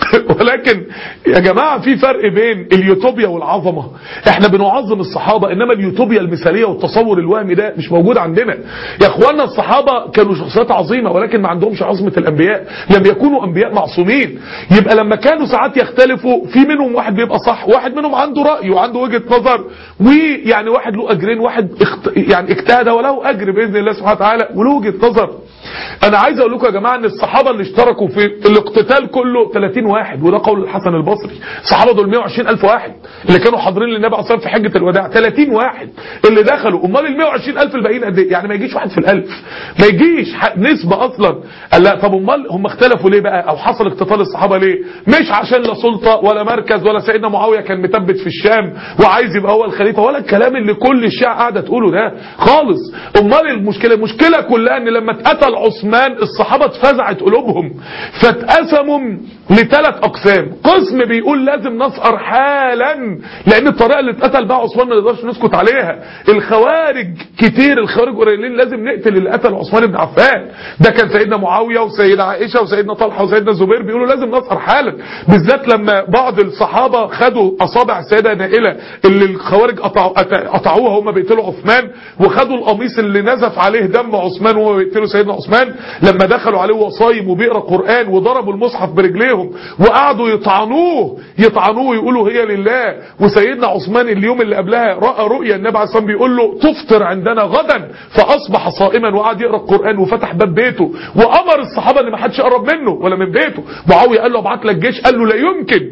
ولكن يا جماعه في فرق بين اليوتوبيا والعظمه احنا بنعظم بنعظم الصحابة انما اليوتوبيا المثالية والتصور الوهمي ده مش موجود عندنا يا اخوانا الصحابة كانوا شخصيات عظيمة ولكن ما عندهمش عظمة الانبياء لم يكونوا انبياء معصومين يبقى لما كانوا ساعات يختلفوا في منهم واحد بيبقى صح واحد منهم عنده رأي وعنده وجهة نظر ويعني واحد له اجرين واحد اخت... يعني اجتهد وله اجر باذن الله سبحانه وتعالى وله وجهة نظر انا عايز اقول لكم يا جماعه ان الصحابه اللي اشتركوا في الاقتتال كله 30 واحد وده قول الحسن البصري الصحابه دول 120 الف واحد اللي كانوا حاضرين للنبي عليه الصلاه والسلام في حجه الوداع 30 واحد اللي دخلوا امال ال 120 الف الباقيين قد ايه يعني ما يجيش واحد في الالف ما يجيش ح- نسبه اصلا قال لا طب امال هم اختلفوا ليه بقى او حصل اقتتال الصحابه ليه مش عشان لا سلطه ولا مركز ولا سيدنا معاويه كان مثبت في الشام وعايز يبقى هو الخليفه ولا الكلام اللي كل الشيعة قاعده تقوله ده خالص امال المشكله المشكله كلها ان لما اتقتل عثمان الصحابه اتفزعت قلوبهم فاتقسموا لثلاث اقسام قسم بيقول لازم نسقر حالا لان الطريقه اللي اتقتل بها عثمان ما نقدرش نسكت عليها الخوارج كتير الخوارج قليلين لازم نقتل اللي قتل عثمان بن عفان ده كان سيدنا معاويه وسيدنا عائشه وسيدنا طلحه وسيدنا الزبير بيقولوا لازم نسقر حالا بالذات لما بعض الصحابه خدوا اصابع السيده نائله اللي الخوارج قطعوا قطعوها هم بيقتلوا عثمان وخدوا القميص اللي نزف عليه دم عثمان وهو بيقتلوا سيدنا عثمان لما دخلوا عليه وهو صايم وبيقرا قران وضربوا المصحف برجليهم وقعدوا يطعنوه يطعنوه ويقولوا هي لله وسيدنا عثمان اليوم اللي قبلها راى رؤيا النبي عليه الصلاه والسلام بيقول له تفطر عندنا غدا فاصبح صائما وقعد يقرا القران وفتح باب بيته وامر الصحابه ان ما حدش يقرب منه ولا من بيته معاويه قال له ابعت لك جيش قال له لا يمكن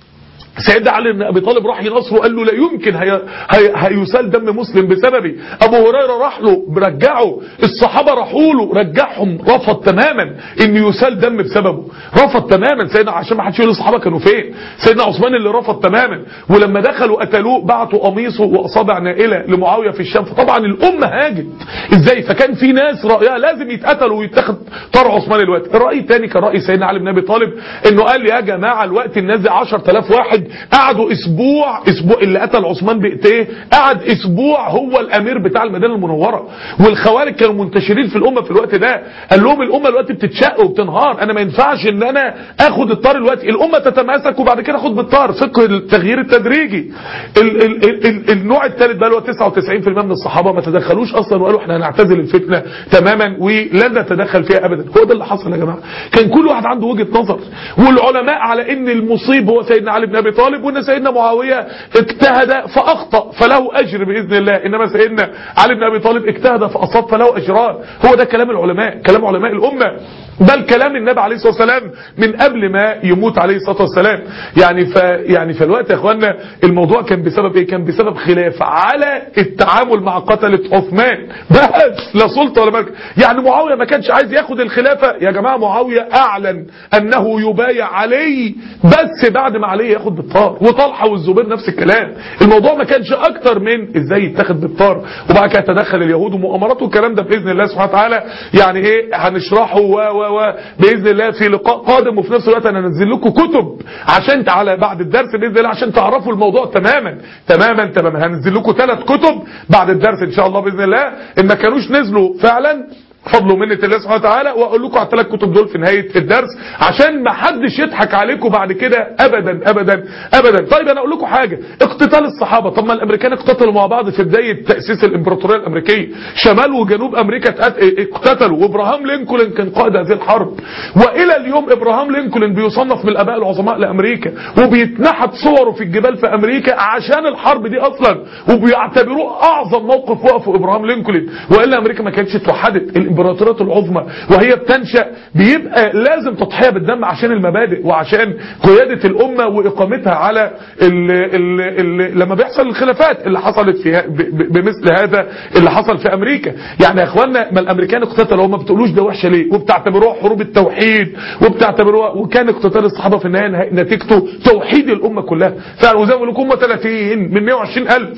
سيدنا علي بن ابي طالب راح ينصره قال له لا يمكن هي هي هيسال دم مسلم بسببي ابو هريره راح له رجعه الصحابه راحوا له رجعهم رفض تماما ان يسال دم بسببه رفض تماما سيدنا عشان ما حدش يقول الصحابه كانوا فين سيدنا عثمان اللي رفض تماما ولما دخلوا قتلوه بعتوا قميصه واصابع نائله لمعاويه في الشام فطبعا الامه هاجت ازاي فكان في ناس رايها لازم يتقتلوا ويتاخد طار عثمان الوقت الراي الثاني كان راي سيدنا علي بن ابي طالب انه قال يا جماعه الوقت الناس دي 10000 واحد قعدوا اسبوع اسبوع اللي قتل عثمان بايديه قعد اسبوع هو الامير بتاع المدينه المنوره والخوارج كانوا منتشرين في الامه في الوقت ده قال لهم الامه الوقت بتتشق وبتنهار انا ما ينفعش ان انا اخد الطار الوقت الامه تتماسك وبعد كده اخد بالطار فقه التغيير التدريجي ال ال ال ال النوع الثالث بقى اللي هو 99% من الصحابه ما تدخلوش اصلا وقالوا احنا هنعتزل الفتنه تماما ولن نتدخل فيها ابدا هو ده اللي حصل يا جماعه كان كل واحد عنده وجهه نظر والعلماء على ان المصيب هو سيدنا علي بن ابي طالب وان سيدنا معاويه اجتهد فاخطا فله اجر باذن الله انما سيدنا علي بن ابي طالب اجتهد فاصاب فله اجران هو ده كلام العلماء كلام علماء الامه بل كلام النبي عليه الصلاه والسلام من قبل ما يموت عليه الصلاه والسلام يعني ف يعني في الوقت يا اخوانا الموضوع كان بسبب ايه كان بسبب خلاف على التعامل مع قتله عثمان بس لا سلطه ولا مركز يعني معاويه ما كانش عايز ياخد الخلافه يا جماعه معاويه اعلن انه يبايع علي بس بعد ما علي ياخد بالطار وطلحه والزبير نفس الكلام الموضوع ما كانش اكتر من ازاي يتاخد بالطار وبعد كده تدخل اليهود ومؤامراته والكلام ده باذن الله سبحانه وتعالى يعني ايه هنشرحه و و و باذن الله في لقاء قادم وفي نفس الوقت انا انزل لكم كتب عشان على بعد الدرس باذن الله عشان تعرفوا الموضوع تماما تماما تماما هنزل لكم ثلاث كتب بعد الدرس ان شاء الله باذن الله ان ما كانوش نزلوا فعلا فضل ومنة الله سبحانه وتعالى واقول لكم على الثلاث كتب دول في نهايه الدرس عشان ما حدش يضحك عليكم بعد كده ابدا ابدا ابدا طيب انا اقول لكم حاجه اقتتال الصحابه طب ما الامريكان اقتتلوا مع بعض في بدايه تاسيس الامبراطوريه الامريكيه شمال وجنوب امريكا اقتتلوا وابراهام لينكولن كان قائد هذه الحرب والى اليوم ابراهام لينكولن بيصنف من الاباء العظماء لامريكا وبيتنحت صوره في الجبال في امريكا عشان الحرب دي اصلا وبيعتبروه اعظم موقف وقفه ابراهام لينكولن والا امريكا ما كانتش اتوحدت الامبراطوريات العظمى وهي بتنشأ بيبقى لازم تضحية بالدم عشان المبادئ وعشان قيادة الأمة وإقامتها على ال ال ال لما بيحصل الخلافات اللي حصلت فيها بمثل هذا اللي حصل في أمريكا يعني يا إخواننا ما الأمريكان اقتتلوا هم ما بتقولوش ده وحشة ليه وبتعتبروها حروب التوحيد وبتعتبروها وكان اقتتال الصحابة في النهاية نتيجته توحيد الأمة كلها فعلا وزي ما بقول لكم هم 30 من 120 ألف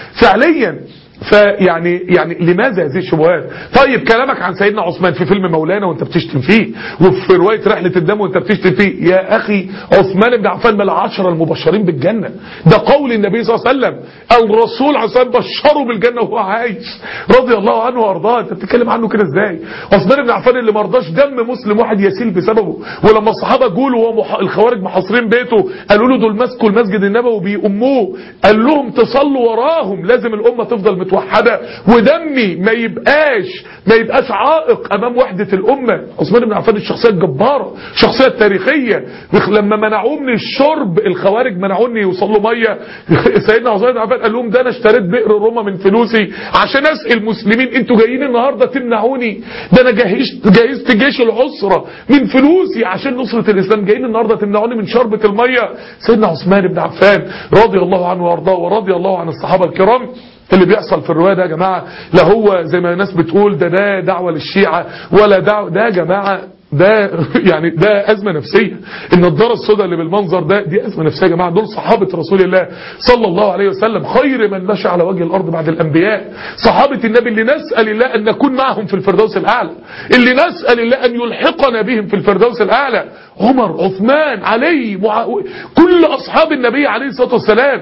فعليا فيعني يعني لماذا هذه الشبهات طيب كلامك عن سيدنا عثمان في فيلم مولانا وانت بتشتم فيه وفي روايه رحله الدم وانت بتشتم فيه يا اخي عثمان بن عفان من العشره المبشرين بالجنه ده قول النبي صلى الله عليه وسلم الرسول عليه الصلاه بشره بالجنه وهو عايش رضي الله عنه وارضاه انت بتتكلم عنه كده ازاي عثمان بن عفان اللي ما رضاش دم مسلم واحد يسيل بسببه ولما الصحابه جولوا وهو مح... الخوارج محاصرين بيته قالوا له دول مسكوا المسجد النبوي بيأموه قال لهم تصلوا وراهم لازم الامه تفضل متوحده متوحده ودمي ما يبقاش ما يبقاش عائق امام وحده الامه عثمان بن عفان الشخصيه الجباره الشخصيه التاريخيه لما منعوه من الشرب الخوارج منعوه ان يوصل له ميه سيدنا عثمان بن عفان قال لهم ده انا اشتريت بئر روما من فلوسي عشان اسقي المسلمين انتوا جايين النهارده تمنعوني ده انا جهزت جهزت جيش العسره من فلوسي عشان نصره الاسلام جايين النهارده تمنعوني من شربة الميه سيدنا عثمان بن عفان رضي الله عنه وارضاه ورضي الله عن الصحابه الكرام اللي بيحصل في الرواية ده يا جماعة لا هو زي ما الناس بتقول ده ده دعوة للشيعة ولا دعوة ده يا جماعة ده يعني ده أزمة نفسية النضارة السوداء اللي بالمنظر ده دي أزمة نفسية يا جماعة دول صحابة رسول الله صلى الله عليه وسلم خير من مشى على وجه الأرض بعد الأنبياء صحابة النبي اللي نسأل الله أن نكون معهم في الفردوس الأعلى اللي نسأل الله أن يلحقنا بهم في الفردوس الأعلى عمر عثمان علي معا... كل أصحاب النبي عليه الصلاة والسلام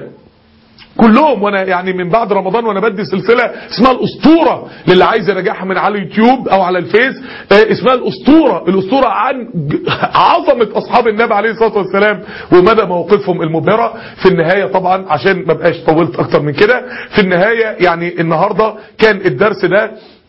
كلهم وانا يعني من بعد رمضان وانا بدي سلسله اسمها الاسطوره للي عايز يراجعها من على اليوتيوب او على الفيس آه اسمها الاسطوره الاسطوره عن عظمه اصحاب النبي عليه الصلاه والسلام ومدى مواقفهم المبهره في النهايه طبعا عشان ما بقاش طولت اكتر من كده في النهايه يعني النهارده كان الدرس ده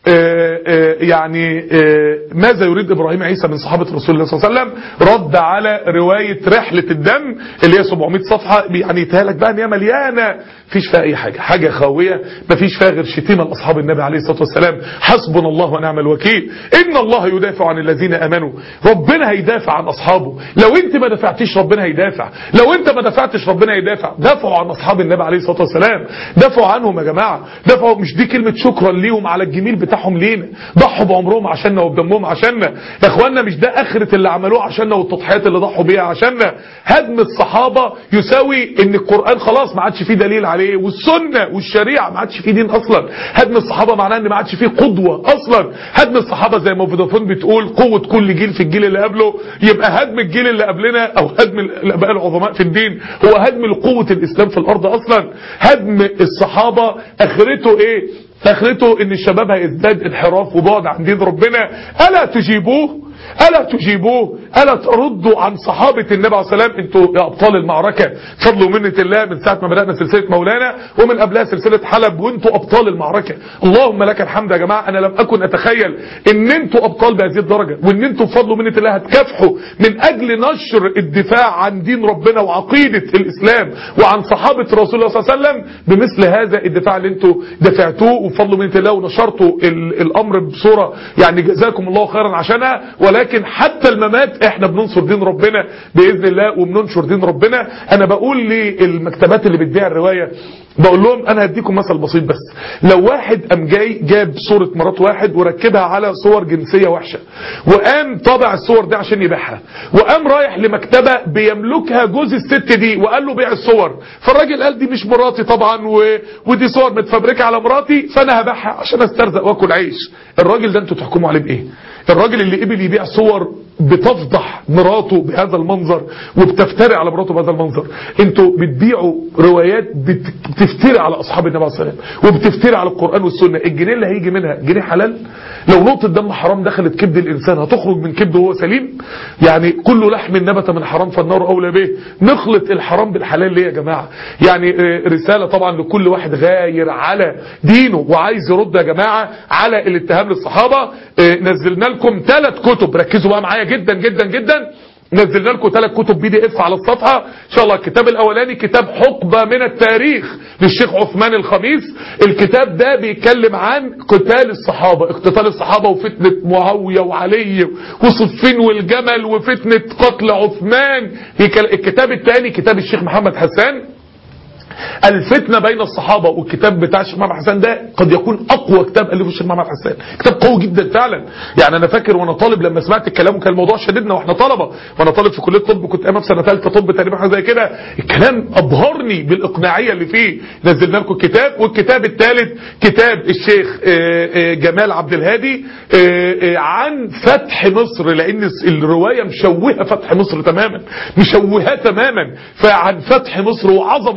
آآ آآ يعني آآ ماذا يريد إبراهيم عيسى من صحابة رسول الله صلى الله عليه وسلم رد على رواية رحلة الدم اللي هي 700 صفحة يعني يتهالك بقى ان هي مليانة فيش فيها اي حاجة حاجة خاوية ما فيش فيها غير شتيمة لاصحاب النبي عليه الصلاة والسلام حسبنا الله ونعم الوكيل ان الله يدافع عن الذين امنوا ربنا هيدافع عن اصحابه لو انت ما دافعتيش ربنا هيدافع لو انت ما دافعتش ربنا هيدافع دافعوا عن اصحاب النبي عليه الصلاة والسلام دافعوا عنهم يا جماعة دافعوا مش دي كلمة شكرا ليهم على الجميل بتاعهم لينا ضحوا بعمرهم عشاننا وبدمهم عشاننا يا اخوانا مش ده اخرة اللي عملوه عشاننا والتضحيات اللي ضحوا بيها عشاننا هدم الصحابة يساوي ان القرآن خلاص ما عادش فيه دليل عليه والسنة والشريعة ما عادش فيه دين اصلا هدم الصحابة معناه ان ما عادش فيه قدوة اصلا هدم الصحابة زي ما فودافون بتقول قوة كل جيل في الجيل اللي قبله يبقى هدم الجيل اللي قبلنا او هدم الاباء العظماء في الدين هو هدم لقوة الاسلام في الارض اصلا هدم الصحابة اخرته ايه اخرته ان الشباب هيزداد انحراف وبعد عن دين ربنا الا تجيبوه ألا تجيبوه ألا تردوا عن صحابة النبي عليه السلام انتوا يا أبطال المعركة فضلوا منة الله من ساعة ما بدأنا سلسلة مولانا ومن قبلها سلسلة حلب وانتوا أبطال المعركة اللهم لك الحمد يا جماعة أنا لم أكن أتخيل ان انتوا أبطال بهذه الدرجة وان انتوا بفضل منة الله هتكافحوا من أجل نشر الدفاع عن دين ربنا وعقيدة الإسلام وعن صحابة رسول الله صلى الله عليه وسلم بمثل هذا الدفاع اللي انتوا دفعتوه وبفضل منة الله ونشرتوا الأمر بصورة يعني جزاكم الله خيرا عشانها ولكن حتى الممات احنا بننصر دين ربنا بإذن الله وبننشر دين ربنا انا بقول للمكتبات اللي بتبيع الرواية بقول لهم انا هديكم مثل بسيط بس لو واحد قام جاي جاب صورة مرات واحد وركبها على صور جنسية وحشة وقام طابع الصور دي عشان يبيعها وقام رايح لمكتبة بيملكها جوز الست دي وقال له بيع الصور فالراجل قال دي مش مراتي طبعا و... ودي صور متفبركة على مراتي فانا هبيعها عشان استرزق واكل عيش الراجل ده انتوا تحكموا عليه بايه الراجل اللي قبل يبيع صور بتفضح مراته بهذا المنظر وبتفتري على مراته بهذا المنظر انتوا بتبيعوا روايات بتفتري على اصحاب النبي عليه الصلاه والسلام وبتفتري على القران والسنه الجنيه اللي هيجي منها جنيه حلال لو نقطه دم حرام دخلت كبد الانسان هتخرج من كبده وهو سليم يعني كل لحم نبت من حرام فالنار اولى به نخلط الحرام بالحلال ليه يا جماعه يعني رساله طبعا لكل واحد غاير على دينه وعايز يرد يا جماعه على الاتهام للصحابه نزلنا لكم ثلاث كتب ركزوا بقى معايا جدا جدا جدا نزلنا لكم ثلاث كتب بي دي اف على الصفحه ان شاء الله الكتاب الاولاني كتاب حقبه من التاريخ للشيخ عثمان الخميس الكتاب ده بيتكلم عن قتال الصحابه اقتتال الصحابه وفتنه معاويه وعلي وصفين والجمل وفتنه قتل عثمان الكتاب الثاني كتاب الشيخ محمد حسان الفتنة بين الصحابة والكتاب بتاع الشيخ محمد حسان ده قد يكون أقوى كتاب ألفه الشيخ محمد حسان كتاب قوي جدا فعلا يعني أنا فاكر وأنا طالب لما سمعت الكلام وكان الموضوع شددنا وإحنا طلبة وأنا طالب في كلية طب كنت أمام سنة ثالثة طب تقريبا حاجة زي كده الكلام أبهرني بالإقناعية اللي فيه نزلنا لكم الكتاب والكتاب الثالث كتاب الشيخ جمال عبد الهادي عن فتح مصر لأن الرواية مشوهة فتح مصر تماما مشوهة تماما فعن فتح مصر وعظمة فتح مصر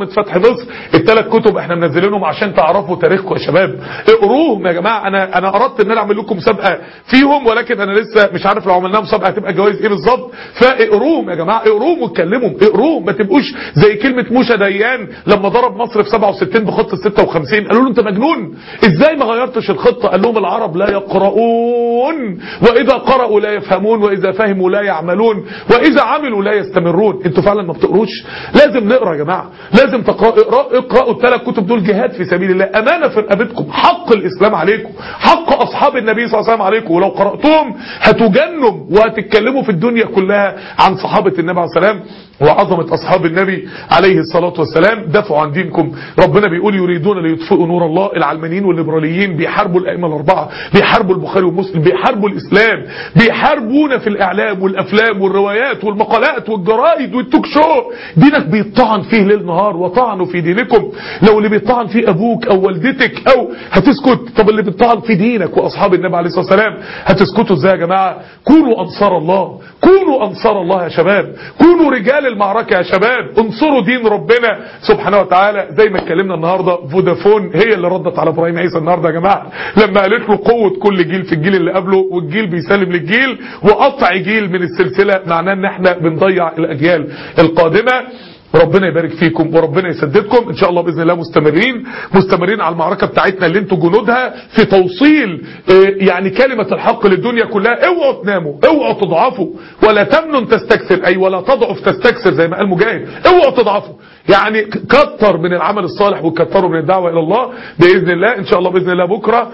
مصر الثلاث كتب احنا منزلينهم عشان تعرفوا تاريخكم يا شباب اقروهم يا جماعه انا انا اردت ان انا اعمل لكم مسابقه فيهم ولكن انا لسه مش عارف لو عملناها مسابقه هتبقى جوائز ايه بالظبط فاقروهم يا جماعه اقروهم واتكلموا اقروهم ما تبقوش زي كلمه موشى ديان لما ضرب مصر في 67 بخطه 56 قالوا له انت مجنون ازاي ما غيرتش الخطه قال لهم العرب لا يقرؤون واذا قرأوا لا يفهمون واذا فهموا لا يعملون واذا عملوا لا يستمرون انتوا فعلا ما بتقروش لازم نقرا يا جماعه لازم تقرأ اقرأ اقرأوا الثلاث كتب دول جهاد في سبيل الله امانه في رقبتكم حق الاسلام عليكم حق اصحاب النبي صلى الله عليه وسلم عليكم ولو قرأتهم هتجنوا وهتتكلموا في الدنيا كلها عن صحابه النبي عليه السلام وعظمة أصحاب النبي عليه الصلاة والسلام دافعوا عن دينكم ربنا بيقول يريدون ليطفئوا نور الله العلمانيين والليبراليين بيحاربوا الأئمة الأربعة بيحاربوا البخاري ومسلم بيحاربوا الإسلام بيحاربونا في الإعلام والأفلام والروايات والمقالات والجرائد والتوك شو دينك بيطعن فيه ليل نهار وطعنوا في دينكم لو اللي بيطعن فيه أبوك أو والدتك أو هتسكت طب اللي بيطعن في دينك وأصحاب النبي عليه الصلاة والسلام هتسكتوا ازاي يا جماعة كونوا أنصار الله كونوا أنصار الله يا شباب كونوا رجال المعركة يا شباب انصروا دين ربنا سبحانه وتعالى زي ما اتكلمنا النهاردة فودافون هي اللي ردت على ابراهيم عيسى النهاردة يا جماعة لما قالت له قوة كل جيل في الجيل اللي قبله والجيل بيسلم للجيل وقطع جيل من السلسلة معناه ان احنا بنضيع الاجيال القادمة ربنا يبارك فيكم وربنا يسددكم ان شاء الله باذن الله مستمرين مستمرين على المعركه بتاعتنا اللي انتوا جنودها في توصيل يعني كلمه الحق للدنيا كلها اوعوا تناموا اوعوا تضعفوا ولا تمنن تستكثر اي ولا تضعف تستكثر زي ما قال مجاهد اوعوا تضعفوا يعني كتر من العمل الصالح وكتروا من الدعوه الى الله باذن الله ان شاء الله باذن الله بكره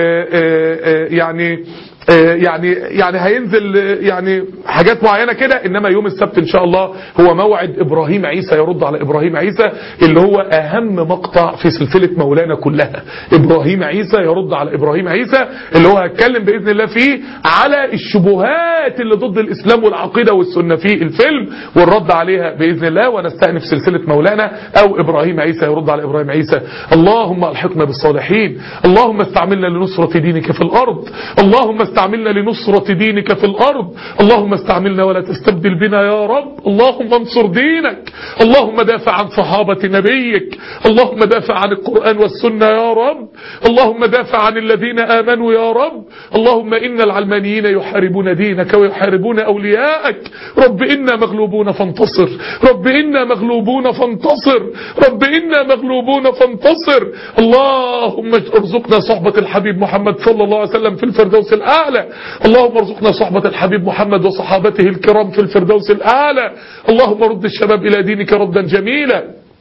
يعني يعني يعني هينزل يعني حاجات معينة كده انما يوم السبت ان شاء الله هو موعد ابراهيم عيسى يرد على ابراهيم عيسى اللي هو اهم مقطع في سلسلة مولانا كلها ابراهيم عيسى يرد على ابراهيم عيسى اللي هو هتكلم باذن الله فيه على الشبهات اللي ضد الاسلام والعقيدة والسنة في الفيلم والرد عليها باذن الله ونستأنف سلسلة مولانا او ابراهيم عيسى يرد على ابراهيم عيسى اللهم الحقنا بالصالحين اللهم استعملنا لنصرة دينك في الارض اللهم استعملنا لنصرة دينك في الأرض اللهم استعملنا ولا تستبدل بنا يا رب اللهم انصر دينك اللهم دافع عن صحابة نبيك اللهم دافع عن القرآن والسنة يا رب اللهم دافع عن الذين آمنوا يا رب اللهم إن العلمانيين يحاربون دينك ويحاربون أولياءك رب إنا مغلوبون فانتصر رب إنا مغلوبون فانتصر رب إنا مغلوبون فانتصر اللهم ارزقنا صحبة الحبيب محمد صلى الله عليه وسلم في الفردوس الأعلى الأعلى اللهم ارزقنا صحبة الحبيب محمد وصحابته الكرام في الفردوس الأعلى اللهم رد الشباب إلى دينك ردا جميلا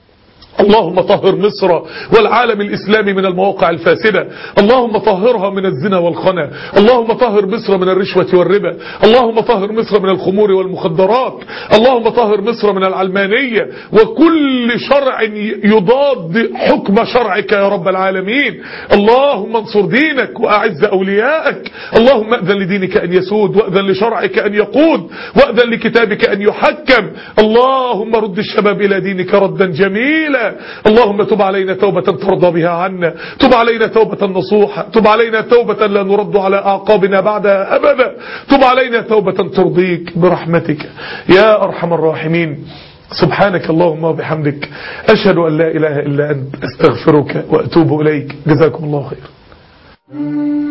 اللهم طهر مصر والعالم الإسلامي من المواقع الفاسدة اللهم طهرها من الزنا والخنا اللهم طهر مصر من الرشوة والربا اللهم طهر مصر من الخمور والمخدرات اللهم طهر مصر من العلمانية وكل شرع يضاد حكم شرعك يا رب العالمين اللهم انصر دينك وأعز أولياءك اللهم أذن لدينك أن يسود وأذن لشرعك أن يقود وأذن لكتابك أن يحكم اللهم رد الشباب إلى دينك ردا جميلا اللهم تب علينا توبة ترضى بها عنا تب علينا توبة نصوحة تب علينا توبة لا نرد على أعقابنا بعدها أبدا تب علينا توبة ترضيك برحمتك يا أرحم الراحمين سبحانك اللهم وبحمدك أشهد أن لا إله إلا أنت أستغفرك وأتوب إليك جزاكم الله خير